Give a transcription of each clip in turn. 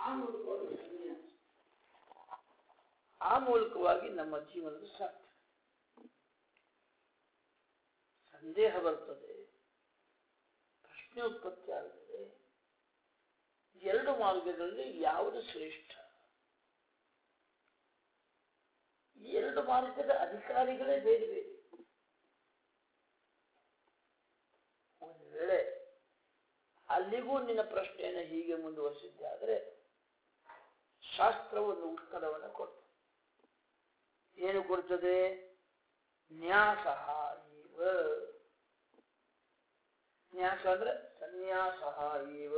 ಆ ಮೂಲಕವಾಗಿ ಸನ್ಯಾಸ ಆ ಮೂಲಕವಾಗಿ ನಮ್ಮ ಜೀವನದ ಸಾಧ್ಯ ಸಂದೇಹ ಬರ್ತದೆ ಪ್ರಶ್ನೆ ಉತ್ಪತ್ತಿ ಆಗುತ್ತದೆ ಎರಡು ಮಾರ್ಗಗಳಲ್ಲಿ ಯಾವುದು ಶ್ರೇಷ್ಠ ಈ ಎರಡು ಮಾರ್ಗದ ಅಧಿಕಾರಿಗಳೇ ಬೇರೆ ಬೇರೆ ಒಂದು ವೇಳೆ ಅಲ್ಲಿಗೂ ನಿನ್ನ ಪ್ರಶ್ನೆಯನ್ನು ಹೀಗೆ ಮುಂದುವರಿಸಿದ್ದೆ ಆದರೆ ಶಾಸ್ತ್ರ ಒಂದು ಉತ್ತರವನ್ನು ಕೊಡ್ತದೆ ಏನು ಕೊಡ್ತದೆ ನ್ಯಾಸ ಇವ ನ್ಯಾಸ ಅಂದ್ರೆ ಸನ್ಯಾಸ ಇವ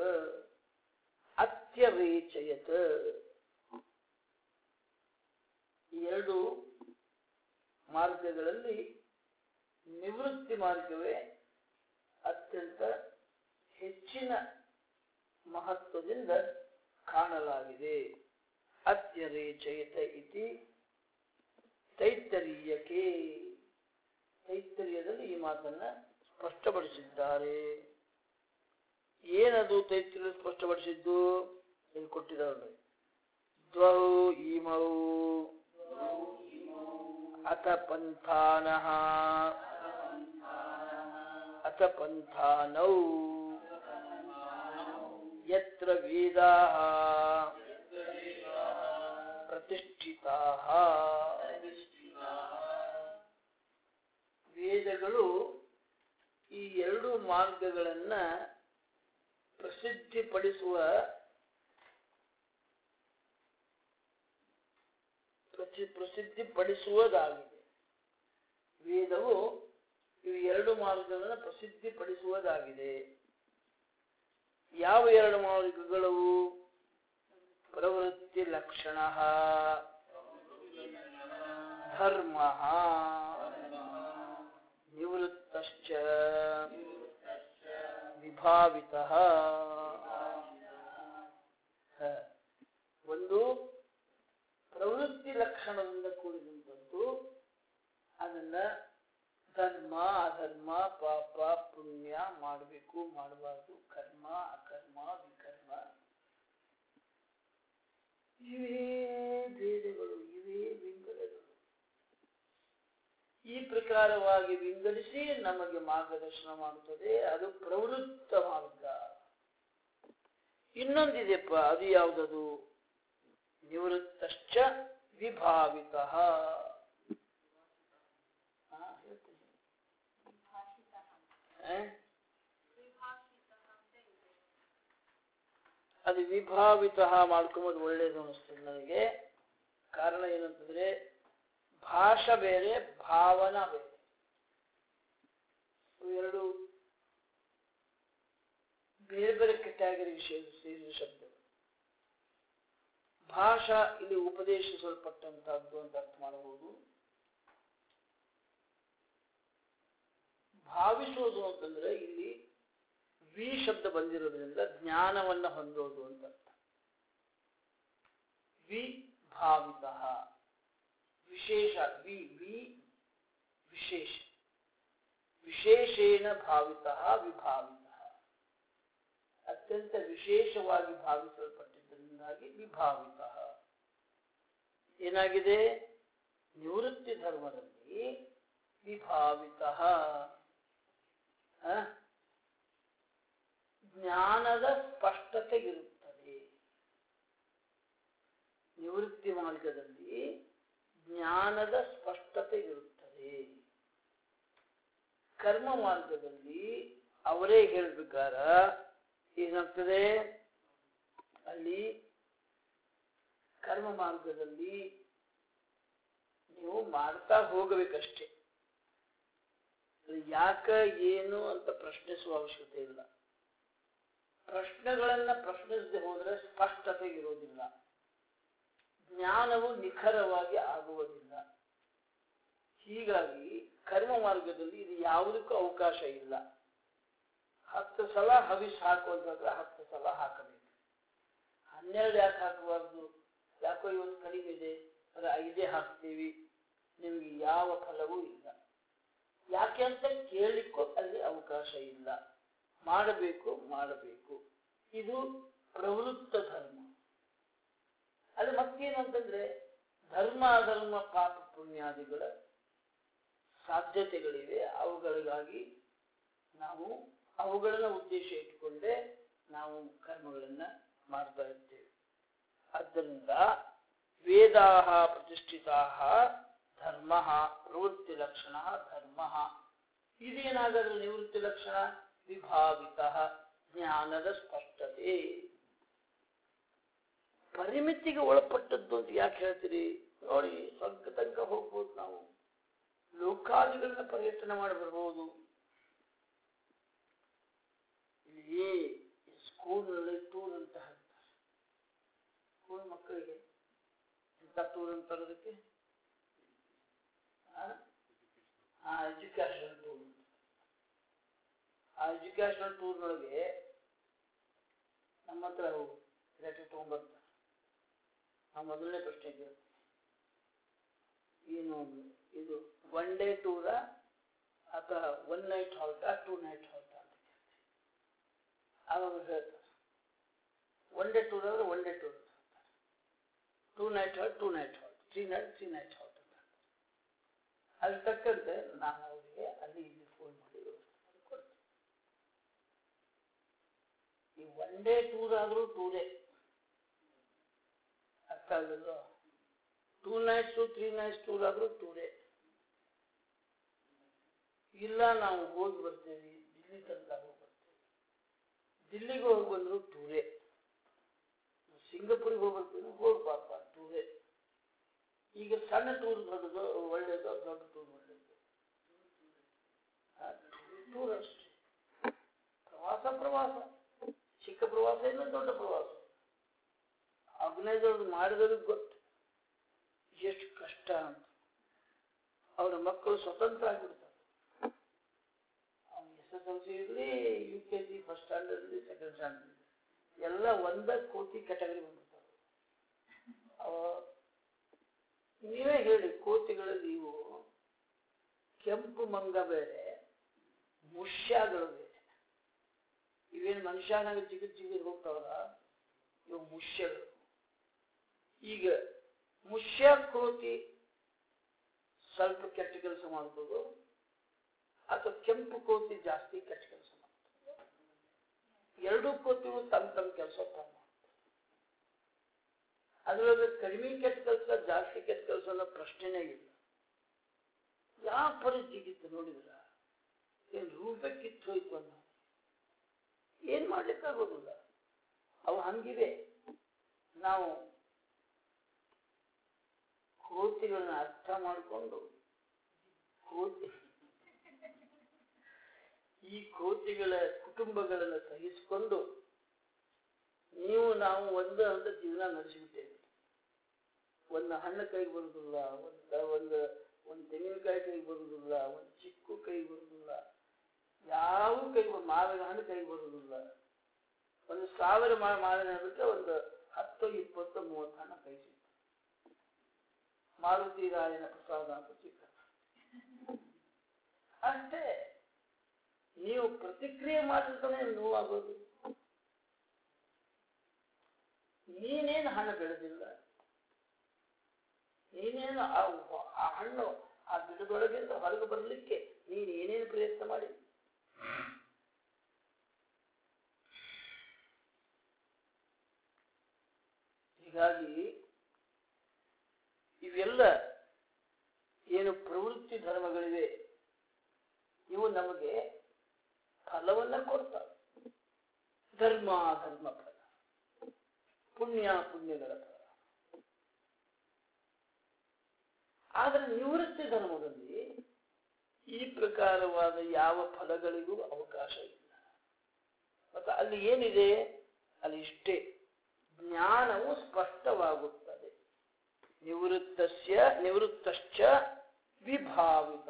ಅತ್ಯವೇಚಯತ ಈ ಎರಡು ಮಾರ್ಗಗಳಲ್ಲಿ ನಿವೃತ್ತಿ ಮಾರ್ಗವೇ ಅತ್ಯಂತ ಹೆಚ್ಚಿನ ಮಹತ್ವದಿಂದ ಕಾಣಲಾಗಿದೆ ಅತ್ಯರೇಚಯತ ಇತಿ ತೈತ್ತರೀಯಕ್ಕೆ ತೈತ್ತರೀಯದಲ್ಲಿ ಈ ಮಾತನ್ನ ಸ್ಪಷ್ಟಪಡಿಸಿದ್ದಾರೆ ಏನದು ತೈತ್ತರೀಯ ಸ್ಪಷ್ಟಪಡಿಸಿದ್ದು ಇಲ್ಲಿ ಕೊಟ್ಟಿದ್ದಾರೆ ದ್ವೌ ಇಮೌ ಅಥ ಪಂಥಾನಃ ಅಥ ಪಂಥಾನೌ ಯತ್ರ ವೇದಾಃ ಪ್ರತಿಷ್ಠಿತಾಃ ವೇದಗಳು ಈ ಎರಡು ಮಾರ್ಗಗಳನ್ನ ಪ್ರಸಿದ್ಧಿಪಡಿಸುವ ಪ್ರಸಿ ಪ್ರಸಿದ್ಧಿಪಡಿಸುವುದಾಗಿದೆ ವೇದವು ಇವು ಎರಡು ಮಾರ್ಗಗಳನ್ನು ಪ್ರಸಿದ್ಧಿಪಡಿಸುವುದಾಗಿದೆ ಯಾವ ಎರಡು ಮಾರ್ಗಗಳವು ಪ್ರವೃತ್ತಿ ಲಕ್ಷಣ ಧರ್ಮ ನಿವೃತ್ತಶ್ಚ ವಿಭಾವಿತ ಒಂದು ಪ್ರವೃತ್ತಿ ಲಕ್ಷಣದಿಂದ ಕೂಡಿದಂಥದ್ದು ಅದನ್ನ ಧರ್ಮ ಅಧರ್ಮ ಪಾಪ ಪುಣ್ಯ ಮಾಡಬೇಕು ಮಾಡಬಾರ್ದು ಕರ್ಮ ಅಕರ್ಮ ವಿಕರ್ಮ ಇವೇ ಭೇದಗಳು ಇವೇ ವಿಂಗಡಗಳು ಈ ಪ್ರಕಾರವಾಗಿ ವಿಂಗಡಿಸಿ ನಮಗೆ ಮಾರ್ಗದರ್ಶನ ಮಾಡುತ್ತದೆ ಅದು ಪ್ರವೃತ್ತ ಮಾರ್ಗ ಇನ್ನೊಂದಿದೆಪ್ಪ ಅದು ಯಾವುದದು ನಿವೃತ್ತಶ್ಚ ವಿಭಾವಿತ ಅದು ವಿಭಾವಿತ ಮಾಡ್ಕೊಂಬೋದು ಒಳ್ಳೇದು ಅನಿಸ್ತದೆ ನನಗೆ ಕಾರಣ ಏನಂತಂದ್ರೆ ಭಾಷಾ ಬೇರೆ ಭಾವನಾ ಬೇರೆ ಎರಡು ಬೇರೆ ಬೇರೆ ಕೆಟಗರಿ ಸೇರಿದ ಶಬ್ದಗಳು ಭಾಷಾ ಇಲ್ಲಿ ಉಪದೇಶಿಸಲ್ಪಟ್ಟಂತಹದ್ದು ಅಂತ ಅರ್ಥ ಮಾಡಬಹುದು ಭಾವಿಸೋದು ಅಂತಂದ್ರೆ ಇಲ್ಲಿ ವಿ ಶಬ್ದ ಬಂದಿರೋದ್ರಿಂದ ಜ್ಞಾನವನ್ನ ಹೊಂದೋದು ಅಂತ ಅರ್ಥ ವಿ ಭಾವಿತ ವಿಶೇಷ ವಿ ವಿ ವಿಶೇಷ ವಿಶೇಷೇಣ ಭಾವಿತ ವಿಭಾವಿತ ಅತ್ಯಂತ ವಿಶೇಷವಾಗಿ ಭಾವಿಸಲ್ಪಟ್ಟಿದ್ದರಿಂದಾಗಿ ವಿಭಾವಿತ ಏನಾಗಿದೆ ನಿವೃತ್ತಿ ಧರ್ಮದಲ್ಲಿ ವಿಭಾವಿತ ಜ್ಞಾನದ ಸ್ಪಷ್ಟತೆ ಇರುತ್ತದೆ ನಿವೃತ್ತಿ ಮಾರ್ಗದಲ್ಲಿ ಜ್ಞಾನದ ಸ್ಪಷ್ಟತೆ ಇರುತ್ತದೆ ಕರ್ಮ ಮಾರ್ಗದಲ್ಲಿ ಅವರೇ ಹೇಳ್ಬೇಕಾರ ಏನಾಗ್ತದೆ ಅಲ್ಲಿ ಕರ್ಮ ಮಾರ್ಗದಲ್ಲಿ ನೀವು ಮಾಡ್ತಾ ಹೋಗಬೇಕಷ್ಟೇ ಯಾಕ ಏನು ಅಂತ ಪ್ರಶ್ನಿಸುವ ಅವಶ್ಯಕತೆ ಇಲ್ಲ ಪ್ರಶ್ನೆಗಳನ್ನ ಪ್ರಶ್ನಿಸದೆ ಹೋದ್ರೆ ಸ್ಪಷ್ಟತೆ ಇರೋದಿಲ್ಲ ಜ್ಞಾನವು ನಿಖರವಾಗಿ ಆಗುವುದಿಲ್ಲ ಹೀಗಾಗಿ ಕರ್ಮ ಮಾರ್ಗದಲ್ಲಿ ಇದು ಯಾವುದಕ್ಕೂ ಅವಕಾಶ ಇಲ್ಲ ಹತ್ತು ಸಲ ಹವಿಸ್ ಹಾಕುವಂತಂದ್ರೆ ಹತ್ತು ಸಲ ಹಾಕಬೇಕು ಹನ್ನೆರಡು ಯಾಕೆ ಹಾಕಬಾರ್ದು ಯಾಕೋ ಇವತ್ತು ಕಡಿಮೆ ಇದೆ ಅದ್ರ ಐದೇ ಹಾಕ್ತೀವಿ ನಿಮಗೆ ಯಾವ ಫಲವೂ ಇಲ್ಲ ಯಾಕೆ ಅಂತ ಕೇಳಲಿಕ್ಕೂ ಅಲ್ಲಿ ಅವಕಾಶ ಇಲ್ಲ ಮಾಡಬೇಕು ಮಾಡಬೇಕು ಇದು ಪ್ರವೃತ್ತ ಧರ್ಮ ನಮಗೇನು ಅಂತಂದ್ರೆ ಧರ್ಮ ಅಧರ್ಮ ಪಾಪ ಪುಣ್ಯಾದಿಗಳ ಸಾಧ್ಯತೆಗಳಿವೆ ಅವುಗಳಿಗಾಗಿ ನಾವು ಅವುಗಳನ್ನ ಉದ್ದೇಶ ಇಟ್ಟುಕೊಂಡೇ ನಾವು ಕರ್ಮಗಳನ್ನ ಮಾಡ್ತಾ ಇದ್ದೇವೆ ಆದ್ದರಿಂದ ವೇದಾ ಪ್ರತಿಷ್ಠಿತಾ ಧರ್ಮ ಪ್ರವೃತ್ತಿ ಲಕ್ಷಣ ಧರ್ಮ ಇದೇನಾದರೂ ನಿವೃತ್ತಿ ಲಕ್ಷಣ ವಿಭಾವಿತ ಜ್ಞಾನದ ಸ್ಪಷ್ಟತೆ ಪರಿಮಿತಿಗೆ ಒಳಪಟ್ಟದ್ದು ಅಂತ ಯಾಕೆ ಹೇಳ್ತೀರಿ ನೋಡಿ ಸ್ವರ್ಗ ತನಕ ಹೋಗ್ಬೋದು ನಾವು ಲೋಕಾದಿಗಳನ್ನ ಪರ್ಯಟನೆ ಮಾಡಿ ಬರ್ಬೋದು ಇಲ್ಲಿ ಸ್ಕೂಲ್ನಲ್ಲಿ ಟೂರ್ ಅಂತ ಹೇಳ್ತಾರೆ ಸ್ಕೂಲ್ ಮಕ್ಕಳಿಗೆ ಎಂತ ಟೂರ್ ಅಂತಾರೆ ಅದಕ್ಕೆ ಆ ಎಜುಕೇಶನಲ್ ಟೂರ್ ಆ ಎಜುಕೇಶನಲ್ ಟೂರ್ನೊಳಗೆ ನಮ್ಮ ಹತ್ರ ಅವು ಲೆಟರ್ ತಗೊಂಡ್ಬರ್ತಾರೆ ನಾವು ಮೊದಲನೇ ಪ್ರಶ್ನೆ ಕೇಳ್ತೀವಿ ಏನು ಇದು ಒನ್ ಡೇ ಟೂರ ಅಥವಾ ಒನ್ ನೈಟ್ ಹಾಲ್ಟಾ ಟೂ ನೈಟ್ ಹಾಲ್ಟಾ ಅಂತ ಕೇಳ್ತೀವಿ ಆವಾಗ ಹೇಳ್ತಾರೆ ಒನ್ ಡೇ ಟೂರ್ ಅಂದ್ರೆ one day tour two night halt two night halt three night three night halt ಅಂತ ಅದ್ರ ತಕ್ಕಂತೆ ನಾನು ಅವರಿಗೆ ಅಲ್ಲಿ ಇಲ್ಲಿ ಫೋನ್ ಮಾಡಿ ವ್ಯವಸ್ಥೆ ಮಾಡಿ ಕೊಡ್ತೀನಿ ಈ ಒನ್ ಡೇ ಟೂರ್ ಆದರೂ ಟೂರೇ ಅರ್ಥ ಆಗಲಿಲ್ಲ two nights three nights tour ಆದರೂ ಟೂರೇ ಇಲ್ಲ ನಾವು ಹೋಗಿ ಬರ್ತೇವೆ ದಿಲ್ಲಿ ತನಕ ಹೋಗಿ ಬರ್ತೇವೆ ದಿಲ್ಲಿಗೆ ಹೋಗಿ ಬಂದ್ರು ಟೂರೇ ಸಿಂಗಪುರಿಗೆ ಹೋಗಿ ಬರ್ತೀವಿ ಹೋಗಿ ಪಾಪ ಟೂರೇ ಈಗ ಸಣ್ಣ ಟೂರ್ ದೊಡ್ಡದು ಒಳ್ಳೇದು ದೊಡ್ಡ ಟೂರ್ ಒಳ್ಳೇದು ಟೂರ್ ಅಷ್ಟೇ ಪ್ರವಾಸ ಪ್ರವಾಸ ಚಿಕ್ಕ ಪ್ರವಾಸ ಇಲ್ಲ ದೊಡ್ಡ ಪ್ರವಾಸ ಆರ್ಗನೈಸರ್ ಮಾಡಿದವ್ರಿಗೆ ಗೊತ್ತು ಎಷ್ಟು ಕಷ್ಟ ಅಂತ ಅವರ ಮಕ್ಕಳು ಸ್ವತಂತ್ರ ಆಗಿಬಿಡ್ತಾರೆ ಅವ್ನು ಎಸ್ ಎಸ್ ಎಲ್ ಸಿ ಇರಲಿ U K G first standard ಇರಲಿ ಸೆಕೆಂಡ್ ಸ್ಟ್ಯಾಂಡರ್ಡ್ ಇರಲಿ ಎಲ್ಲ ಒಂದ ಕೋತಿ ಕೆಟಗರಿ ಬಂದ್ಬಿಡ್ತಾರೆ ಅವ ನೀವೇ ಹೇಳಿ ಕೋತಿಗಳಲ್ಲಿ ಇವು ಕೆಂಪು ಮಂಗ ಬೇರೆ ಮುಷ್ಯಗಳು ಬೇರೆ ಇವೇನು ಮನುಷ್ಯನಾಗ ಜಿಗಿದ್ ಜಿಗಿದ್ ಹೋಗ್ತಾವಲ್ಲ ಇವು ಮುಷ್ಯಗಳು ಈಗ ಮುಷ್ಯ ಕೋತಿ ಸ್ವಲ್ಪ ಕೆಟ್ಟ ಕೆಲಸ ಮಾಡ್ಬೋದು ಅಥವಾ ಕೆಂಪು ಕೋತಿ ಜಾಸ್ತಿ ಕೆಟ್ಟ ಕೆಲಸ ಮಾಡ್ಬೋದು ಎರಡೂ ಕೋತಿಗಳು ತಮ್ಮ ತಮ್ಮ ಕೆಲಸ ತಾವು ಮಾಡ್ತಾರೆ ಅದ್ರೊಳಗೆ ಕಡಿಮೆ ಕೆಟ್ಟ ಕೆಲಸ ಜಾಸ್ತಿ ಕೆಟ್ಟ ಕೆಲಸ ಅನ್ನೋ ಪ್ರಶ್ನೆನೇ ಇಲ್ಲ ಯಾವ ಪರಿ ಜಿಗಿತ್ತು ನೋಡಿದ್ರ ಏನ್ ರೂಪೇ ಕಿತ್ತು ಹೋಯ್ತು ಅನ್ನೋ ಏನ್ ಮಾಡ್ಲಿಕ್ಕಾಗೋದಿಲ್ಲ ಅವು ಹಂಗಿವೆ ನಾವು ಕೋತಿಗಳನ್ನ ಅರ್ಥ ಮಾಡಿಕೊಂಡು ಕೋತಿ ಈ ಕೋತಿಗಳ ಕುಟುಂಬಗಳನ್ನು ಸಹಿಸಿಕೊಂಡು ನೀವು ನಾವು ಒಂದು ಅಂತ ಜೀವನ ನಡೆಸಿಬಿಟ್ಟೇವೆ ಒಂದು ಹಣ್ಣು ಕೈಗೆ ಬರುದಿಲ್ಲ ಒಂದು ಒಂದು ಒಂದು ತೆಂಗಿನಕಾಯಿ ಕೈಗೆ ಬರುದಿಲ್ಲ ಒಂದು ಚಿಕ್ಕು ಕೈಗೆ ಬರುದಿಲ್ಲ ಯಾವ ಕೈ ಮಾವಿನ ಹಣ್ಣು ಕೈಗೆ ಬರುದಿಲ್ಲ ಒಂದು ಸಾವಿರ ಮಾ ಮಾವಿನ ಹಣ್ಣು ಬಿಟ್ಟರೆ ಒಂದು ಹತ್ತು ಇಪ್ಪತ್ತು ಮೂವತ್ತು ಹಣ್ಣು ಕೈ ಸಿಗ್ತದೆ ಮಾರುತಿ ರಾಯನ ಪ್ರಸಾದ ಅಂತ ಸಿಕ್ಕ ಅಷ್ಟೇ ನೀವು ಪ್ರತಿಕ್ರಿಯೆ ಮಾಡಿರ್ತಾನೆ ನೋವಾಗೋದು ನೀನೇನು ಹಣ್ಣು ಬೆಳೆದಿಲ್ಲ ನೀನೇನು ಆ ಆ ಹಣ್ಣು ಆ ಗಿಡದೊಳಗಿಂದ ಹೊರಗೆ ಬರಲಿಕ್ಕೆ ನೀನು ಏನೇನು ಪ್ರಯತ್ನ ಮಾಡಿ ಹೀಗಾಗಿ ಇವೆಲ್ಲ ಏನು ಪ್ರವೃತ್ತಿ ಧರ್ಮಗಳಿವೆ ಇವು ನಮಗೆ ಫಲವನ್ನ ಕೊಡ್ತವೆ ಧರ್ಮ ಧರ್ಮ ಫಲ ಪುಣ್ಯ ಪುಣ್ಯಗಳ ಫಲ ಆದರೆ ನಿವೃತ್ತಿ ಧರ್ಮದಲ್ಲಿ ಈ ಪ್ರಕಾರವಾದ ಯಾವ ಫಲಗಳಿಗೂ ಅವಕಾಶ ಇಲ್ಲ ಮತ್ತು ಅಲ್ಲಿ ಏನಿದೆ ಅಲ್ಲಿ ಇಷ್ಟೇ ಜ್ಞಾನವು ಸ್ಪಷ್ಟವಾಗುತ್ತದೆ ನಿವೃತ್ತಸ್ಯ ನಿವೃತ್ತಶ್ಚ ವಿಭಾವಿತ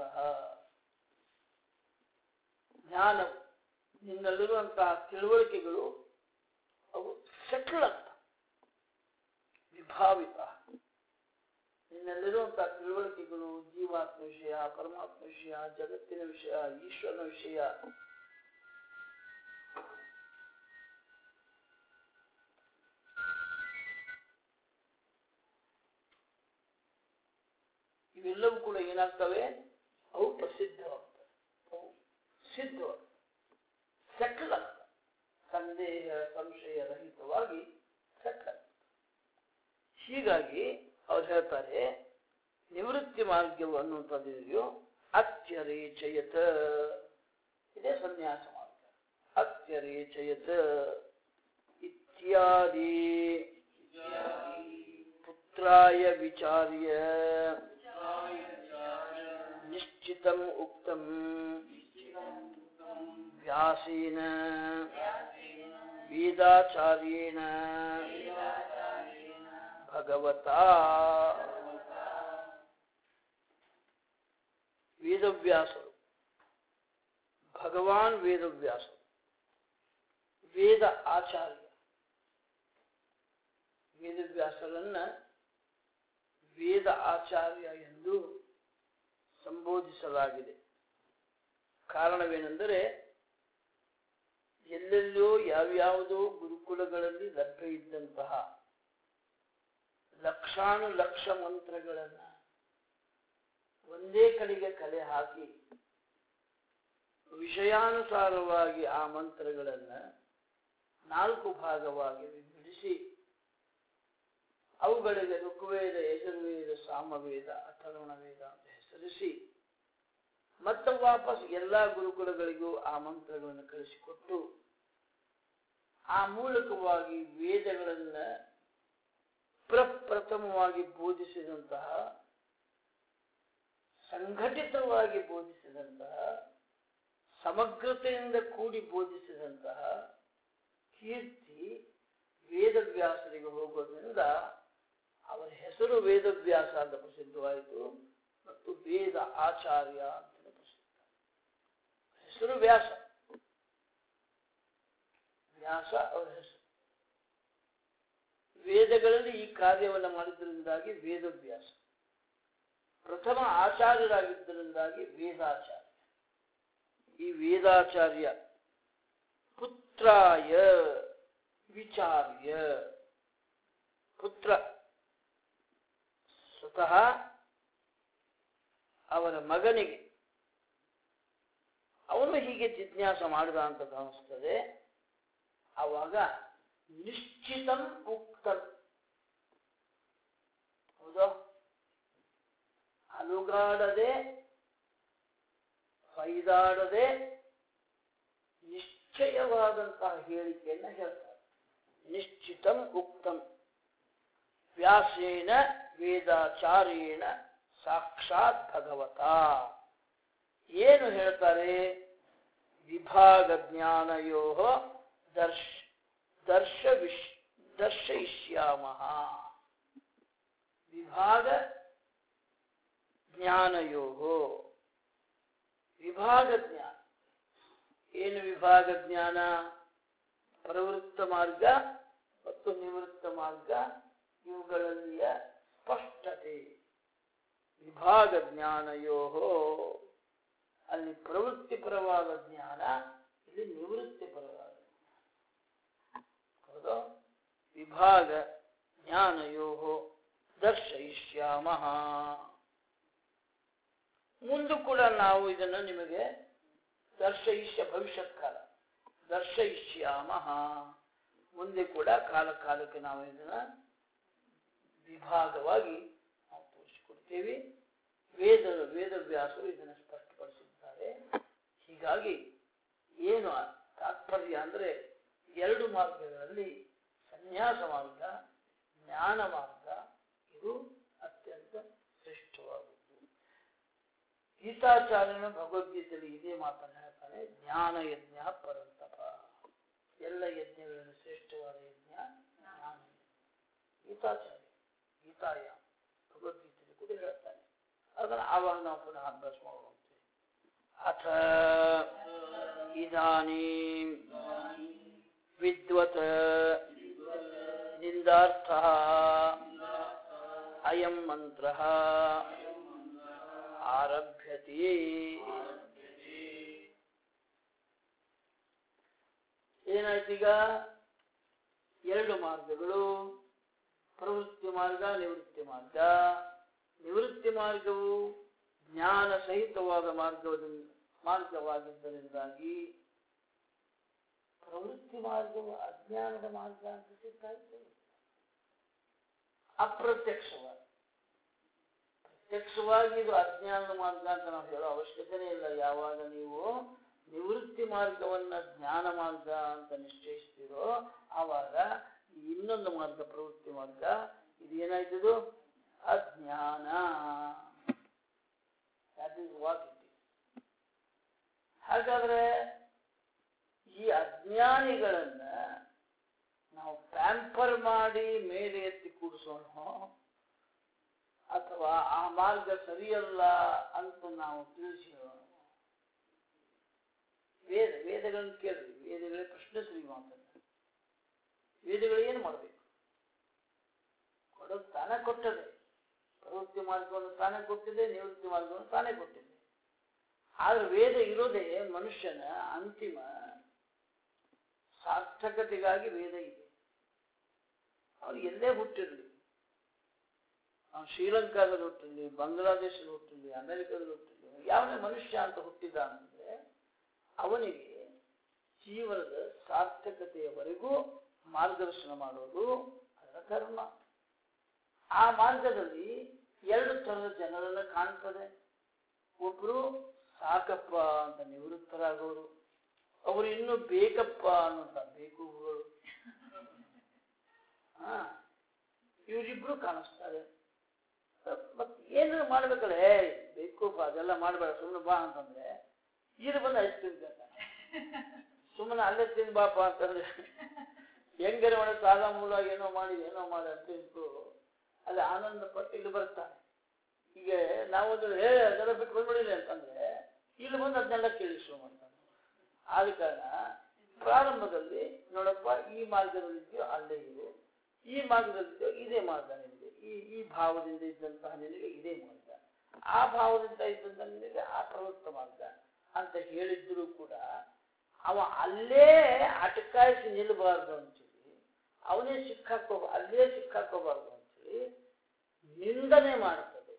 ಜ್ಞಾನವು ನಿನ್ನಲ್ಲಿರುವಂತಹ ತಿಳುವಳಿಕೆಗಳು ಅವು ಸೆಟ್ಲ್ ಅಂತ ವಿಭಾವಿತ ನಿನ್ನಲ್ಲಿರುವಂತಹ ತಿಳುವಳಿಕೆಗಳು ಜೀವಾತ್ಮ ವಿಷಯ ಪರಮಾತ್ಮ ವಿಷಯ ಜಗತ್ತಿನ ವಿಷಯ ಈಶ್ವರನ ವಿಷಯ ಇವೆಲ್ಲವೂ ಕೂಡ ಏನಾಗ್ತವೆ ಅವು ಪ್ರಸಿದ್ಧವಾಗ್ತವೆ ಅವು ಸಿದ್ಧವಾಗ್ತವೆ ಸೆಟ್ಲ್ ಆಗ್ತವೆ ಸಂದೇಹ ಸಂಶಯ ರಹಿತವಾಗಿ ಸೆಟ್ಲ್ ಆಗ್ತವೆ ಹೀಗಾಗಿ ಅವ್ರು ಹೇಳ್ತಾರೆ ನಿವೃತ್ತಿ ಮಾರ್ಗವು ಅನ್ನುವಂಥದ್ದು ಇದೆಯೋ ಅತ್ಯರೇಚಯತ ಇದೇ ಸನ್ಯಾಸ ಮಾರ್ಗ ಅತ್ಯರೇಚಯತ ಇತ್ಯಾದಿ ಪುತ್ರಾಯ ವಿಚಾರ್ಯ ನಿಶ್ಚಿತಂ ಉಕ್ತಂ ವ್ಯಾಸೇನ ವೇದಾಚಾರ್ಯೇಣ ಭಗವತಾ ವೇದವ್ಯಾಸರು ಭಗವಾನ್ ವೇದವ್ಯಾಸರು ವೇದ ಆಚಾರ್ಯ ವೇದವ್ಯಾಸರನ್ನ ವೇದ ಆಚಾರ್ಯ ಎಂದು ಸಂಬೋಧಿಸಲಾಗಿದೆ ಕಾರಣವೇನೆಂದರೆ ಎಲ್ಲೆಲ್ಲೋ ಯಾವ್ಯಾವುದೋ ಗುರುಕುಲಗಳಲ್ಲಿ ಲಭ್ಯ ಇದ್ದಂತಹ ಲಕ್ಷಾನು ಲಕ್ಷ ಮಂತ್ರಗಳನ್ನ ಒಂದೇ ಕಡೆಗೆ ಕಲೆ ಹಾಕಿ ವಿಷಯಾನುಸಾರವಾಗಿ ಆ ಮಂತ್ರಗಳನ್ನ ನಾಲ್ಕು ಭಾಗವಾಗಿ ವಿಂಗಡಿಸಿ ಅವುಗಳಿಗೆ ಋಗ್ವೇದ ಯಜುರ್ವೇದ ಸಾಮವೇದ ಅಥರ್ವಣ ವೇದ ಅಂತ ಹೆಸರಿಸಿ ಮತ್ತೆ ವಾಪಸ್ ಎಲ್ಲಾ ಗುರುಕುಲಗಳಿಗೂ ಆ ಮಂತ್ರಗಳನ್ನು ಕಳಿಸಿಕೊಟ್ಟು ಆ ಮೂಲಕವಾಗಿ ವೇದಗಳನ್ನ ಪ್ರಪ್ರಥಮವಾಗಿ ಬೋಧಿಸಿದಂತಹ ಸಂಘಟಿತವಾಗಿ ಬೋಧಿಸಿದಂತಹ ಸಮಗ್ರತೆಯಿಂದ ಕೂಡಿ ಬೋಧಿಸಿದಂತಹ ಕೀರ್ತಿ ವೇದವ್ಯಾಸರಿಗೆ ಹೋಗೋದ್ರಿಂದ ಅವರ ಹೆಸರು ವೇದವ್ಯಾಸ ಅಂತ ಪ್ರಸಿದ್ಧವಾಯಿತು ಮತ್ತು ವೇದ ಆಚಾರ್ಯ ಅಂತ ಪ್ರಸಿದ್ಧ ಹೆಸರು ವ್ಯಾಸ ವ್ಯಾಸ ಅವರ ಹೆಸರು ವೇದಗಳಲ್ಲಿ ಈ ಕಾರ್ಯವನ್ನು ಮಾಡಿದ್ದರಿಂದಾಗಿ ವೇದವ್ಯಾಸ ಪ್ರಥಮ ಆಚಾರ್ಯರಾಗಿದ್ದರಿಂದಾಗಿ ವೇದಾಚಾರ್ಯ ಈ ವೇದಾಚಾರ್ಯ ಪುತ್ರಾಯ ವಿಚಾರ್ಯ ಪುತ್ರ ಸ್ವತಃ ಅವರ ಮಗನಿಗೆ ಅವನು ಹೀಗೆ ಜಿಜ್ಞಾಸ ಮಾಡಿದ ಅಂತ ಕಾಣಿಸ್ತದೆ ಆವಾಗ ನಿಶ್ಚಿತಂ ಉಕ್ತಂ ಹೌದಾ ಅಲುಗಾಡದೆ ಹೊಯ್ದಾಡದೆ ನಿಶ್ಚಯವಾದಂತಹ ಹೇಳಿಕೆಯನ್ನ ಹೇಳ್ತಾರೆ ನಿಶ್ಚಿತಂ ಉಕ್ತಂ ವ್ಯಾಸೇನ ವೇದಾಚಾರ್ಯೇಣ ಸಾಕ್ಷಾತ್ ಭಗವತ ಏನು ಹೇಳ್ತಾರೆ ವಿಭಾಗ ಜ್ಞಾನಯೋ ದರ್ಶ ದರ್ಶ ವಿಶ್ ದರ್ಶಯಿಷ್ಯಾಮ ವಿಭಾಗ ಜ್ಞಾನಯೋ ವಿಭಾಗ ಜ್ಞಾನ ಏನು ವಿಭಾಗ ಜ್ಞಾನ ಪ್ರವೃತ್ತ ಮಾರ್ಗ ಮತ್ತು ನಿವೃತ್ತ ಮಾರ್ಗ ಇವುಗಳಲ್ಲಿಯ ಸ್ಪಷ್ಟತೆ ವಿಭಾಗ ಜ್ಞಾನಯೋ ಅಲ್ಲಿ ಪ್ರವೃತ್ತಿಪರವಾದ ಜ್ಞಾನ ಇಲ್ಲಿ ನಿವೃತ್ತಿಪರವಾದ ಹೌದು ವಿಭಾಗ ಜ್ಞಾನಯೋ ದರ್ಶಯಿಷ್ಯಾಮ ಮುಂದೆ ಕೂಡ ನಾವು ಇದನ್ನು ನಿಮಗೆ ದರ್ಶಯಿಷ್ಯ ಭವಿಷ್ಯತ್ ಕಾಲ ದರ್ಶಯಿಷ್ಯಾಮ ಮುಂದೆ ಕೂಡ ಕಾಲ ಕಾಲಕ್ಕೆ ನಾವು ಇದನ್ನ ವಿಭಾಗವಾಗಿ ನಾವು ತೋರಿಸಿಕೊಡ್ತೇವೆ ವೇದ ವೇದವ್ಯಾಸರು ಇದನ್ನು ಸ್ಪಷ್ಟಪಡಿಸಿದ್ದಾರೆ ಹೀಗಾಗಿ ಏನು ತಾತ್ಪರ್ಯ ಅಂದ್ರೆ ಎರಡು ಮಾರ್ಗಗಳಲ್ಲಿ ಸನ್ಯಾಸ ಮಾರ್ಗ ಜ್ಞಾನ ಮಾರ್ಗ ಇದು ಅತ್ಯಂತ ಶ್ರೇಷ್ಠವಾದದ್ದು ಗೀತಾಚಾರ್ಯನು ಭಗವದ್ಗೀತೆಯಲ್ಲಿ ಇದೇ ಮಾತನ್ನು ಹೇಳ್ತಾನೆ ಜ್ಞಾನ ಯಜ್ಞ ಪರಂತಪ ಎಲ್ಲ ಯಜ್ಞಗಳಲ್ಲಿ ಶ್ರೇಷ್ಠವಾದ ಯಜ್ಞ ಜ್ಞಾನ ಗೀತಾಚಾರ್ಯ ಗೀತಾಯ ಭಗವದ್ಗೀತೆಯಲ್ಲಿ ಕೂಡ ಹೇಳ್ತಾನೆ ಅದನ್ನು ಆವಾಗ ನಾವು ಪುನಃ ಅಭ್ಯಾಸ ಮಾಡುವಂತೆ ಅಥ ಇದಾನೀಂ ವಿದ್ವತ್ ನಿಂದಾರ್ಥ ಅಯಂ ಮಂತ್ರ ಆರಭ್ಯತೆ ಏನಾಯ್ತೀಗ ಎರಡು ಮಾರ್ಗಗಳು ಪ್ರವೃತ್ತಿ ಮಾರ್ಗ ನಿವೃತ್ತಿ ಮಾರ್ಗ ನಿವೃತ್ತಿ ಮಾರ್ಗವು ಜ್ಞಾನ ಸಹಿತವಾದ ಮಾರ್ಗದಿಂದ ಮಾರ್ಗವಾಗಿದ್ದರಿಂದಾಗಿ ಪ್ರವೃತ್ತಿ ಮಾರ್ಗವು ಅಜ್ಞಾನದ ಮಾರ್ಗ ಅಂತ ಸಿಗ್ತಾಯಿತ್ತು ಅಪ್ರತ್ಯಕ್ಷವಾಗಿ ಪ್ರತ್ಯಕ್ಷವಾಗಿ ಇದು ಅಜ್ಞಾನದ ಮಾರ್ಗ ಅಂತ ನಾವು ಹೇಳೋ ಅವಶ್ಯಕತೆನೇ ಇಲ್ಲ ಯಾವಾಗ ನೀವು ನಿವೃತ್ತಿ ಮಾರ್ಗವನ್ನ ಜ್ಞಾನ ಮಾರ್ಗ ಅಂತ ನಿಶ್ಚಯಿಸ್ತೀರೋ ಆವಾಗ ಈ ಇನ್ನೊಂದು ಮಾರ್ಗ ಪ್ರವೃತ್ತಿ ಮಾರ್ಗ ಇದು ಏನಾಯ್ತದು ಅಜ್ಞಾನ that is what it is ಹಾಗಾದ್ರೆ ಈ ಅಜ್ಞಾನಿಗಳನ್ನ ನಾವು ಪ್ಯಾಂಪರ್ ಮಾಡಿ ಮೇಲೆ ಎತ್ತಿ ಕೂಡಿಸೋಣ ಅಥವಾ ಆ ಮಾರ್ಗ ಸರಿಯಲ್ಲ ಅಂತ ನಾವು ತಿಳಿಸಿ ಹೇಳೋಣ ವೇದ ವೇದಗಳನ್ನು ಕೇಳ್ರಿ ವೇದಗಳೇ ಪ್ರಶ್ನಿಸ್ರಿ ಮಾತನ್ನ ವೇದಗಳು ಏನು ಮಾಡಬೇಕು ಕೊಡೋದು ತಾನೇ ಕೊಟ್ಟದೆ ಪ್ರವೃತ್ತಿ ಮಾರ್ಗವನ್ನು ತಾನೇ ಕೊಟ್ಟಿದೆ ನಿವೃತ್ತಿ ಮಾರ್ಗವನ್ನು ತಾನೇ ಕೊಟ್ಟಿದೆ ಆದ್ರೆ ವೇದ ಇರೋದೇ ಮನುಷ್ಯನ ಅಂತಿಮ ಸಾರ್ಥಕತೆಗಾಗಿ ವೇದ ಇದೆ ಅವ್ರು ಎಲ್ಲೇ ಹುಟ್ಟಿರಲಿ ಅವ್ನು ಶ್ರೀಲಂಕಾದಲ್ಲಿ ಹುಟ್ಟಿರಲಿ ಬಾಂಗ್ಲಾದೇಶದಲ್ಲಿ ಹುಟ್ಟಿರಲಿ ಅಮೆರಿಕದಲ್ಲಿ ಹುಟ್ಟಿರಲಿ ಯಾವನೇ ಮನುಷ್ಯ ಅಂತ ಹುಟ್ಟಿದ ಅಂತಂದ್ರೆ ಅವನಿಗೆ ಜೀವನದ ಸಾರ್ಥಕತೆಯವರೆಗೂ ಮಾರ್ಗದರ್ಶನ ಮಾಡೋದು ಅದರ ಧರ್ಮ ಆ ಮಾರ್ಗದಲ್ಲಿ ಎರಡು ತರದ ಜನರನ್ನ ಕಾಣ್ತದೆ ಒಬ್ರು ಸಾಕಪ್ಪ ಅಂತ ನಿವೃತ್ತರಾಗೋರು ಅವರು ಇನ್ನು ಬೇಕಪ್ಪ ಅನ್ನುವಂತ ಬೇಕುಗಳು ಹಾ ಇವರಿಬ್ರು ಕಾಣಿಸ್ತಾರೆ ಮತ್ ಏನಾದ್ರು ಮಾಡ್ಬೇಕಲ್ಲ ಏ ಬೇಕುಪ್ಪ ಅದೆಲ್ಲ ಮಾಡಬೇಡ ಸುಮ್ಮನೆ ಬಾ ಅಂತಂದ್ರೆ ಇದು ಬಂದು ಐಸ್ ಕ್ರೀಮ್ ಕೇಳ್ತಾನೆ ಸುಮ್ಮನೆ ಅಲ್ಲೇ ತಿಂದು ಬಾಪ ಅಂತಂದ್ರೆ ಹೆಂಗಾರೆ ಮಾಡಿ ಸಾಲ ಮೂಲ ಏನೋ ಮಾಡಿ ಏನೋ ಮಾಡಿ ಅಂತ ತಿಂದು ಅಲ್ಲಿ ಆನಂದ ಪಟ್ಟು ಇಲ್ಲಿ ಬರ್ತಾನೆ ಈಗ ನಾವೊಂದು ಹೇ ಅದೆಲ್ಲ ಬಿಟ್ಟು ಬಂದ್ಬಿಡಿಲ್ಲ ಅಂತಂದ್ರೆ ಇಲ್ಲಿ ಬಂದು ಅದನ್ನೆಲ್ಲ ಕೇಳಿ ಶುರು ಮಾಡ್ತಾನೆ ಆದ ಕಾರಣ ಪ್ರಾರಂಭದಲ್ಲಿ ನೋಡಪ್ಪ ಈ ಮಾರ್ಗದಲ್ಲಿದೆಯೋ ಅಲ್ಲೇ ಇರು ಈ ಮಾರ್ಗದಲ್ಲಿದೆಯೋ ಇದೇ ಮಾರ್ಗ ನಿನಗೆ ಈ ಈ ಭಾವದಿಂದ ಇದ್ದಂತಹ ನಿನಗೆ ಇದೇ ಮಾರ್ಗ ಆ ಭಾವದಿಂದ ಇದ್ದಂತಹ ನಿನಗೆ ಆ ಪ್ರವೃತ್ತ ಮಾರ್ಗ ಅಂತ ಹೇಳಿದ್ರು ಕೂಡ ಅವ ಅಲ್ಲೇ ಅಟಕಾಯಿಸಿ ನಿಲ್ಲಬಾರ್ದು ಅಂತೇಳಿ ಅವನೇ ಸಿಕ್ಕಾಕೋ ಅಲ್ಲೇ ಸಿಕ್ಕಾಕೋಬಾರ್ದು ಅಂತೇಳಿ ನಿಂದನೆ ಮಾಡ್ತದೆ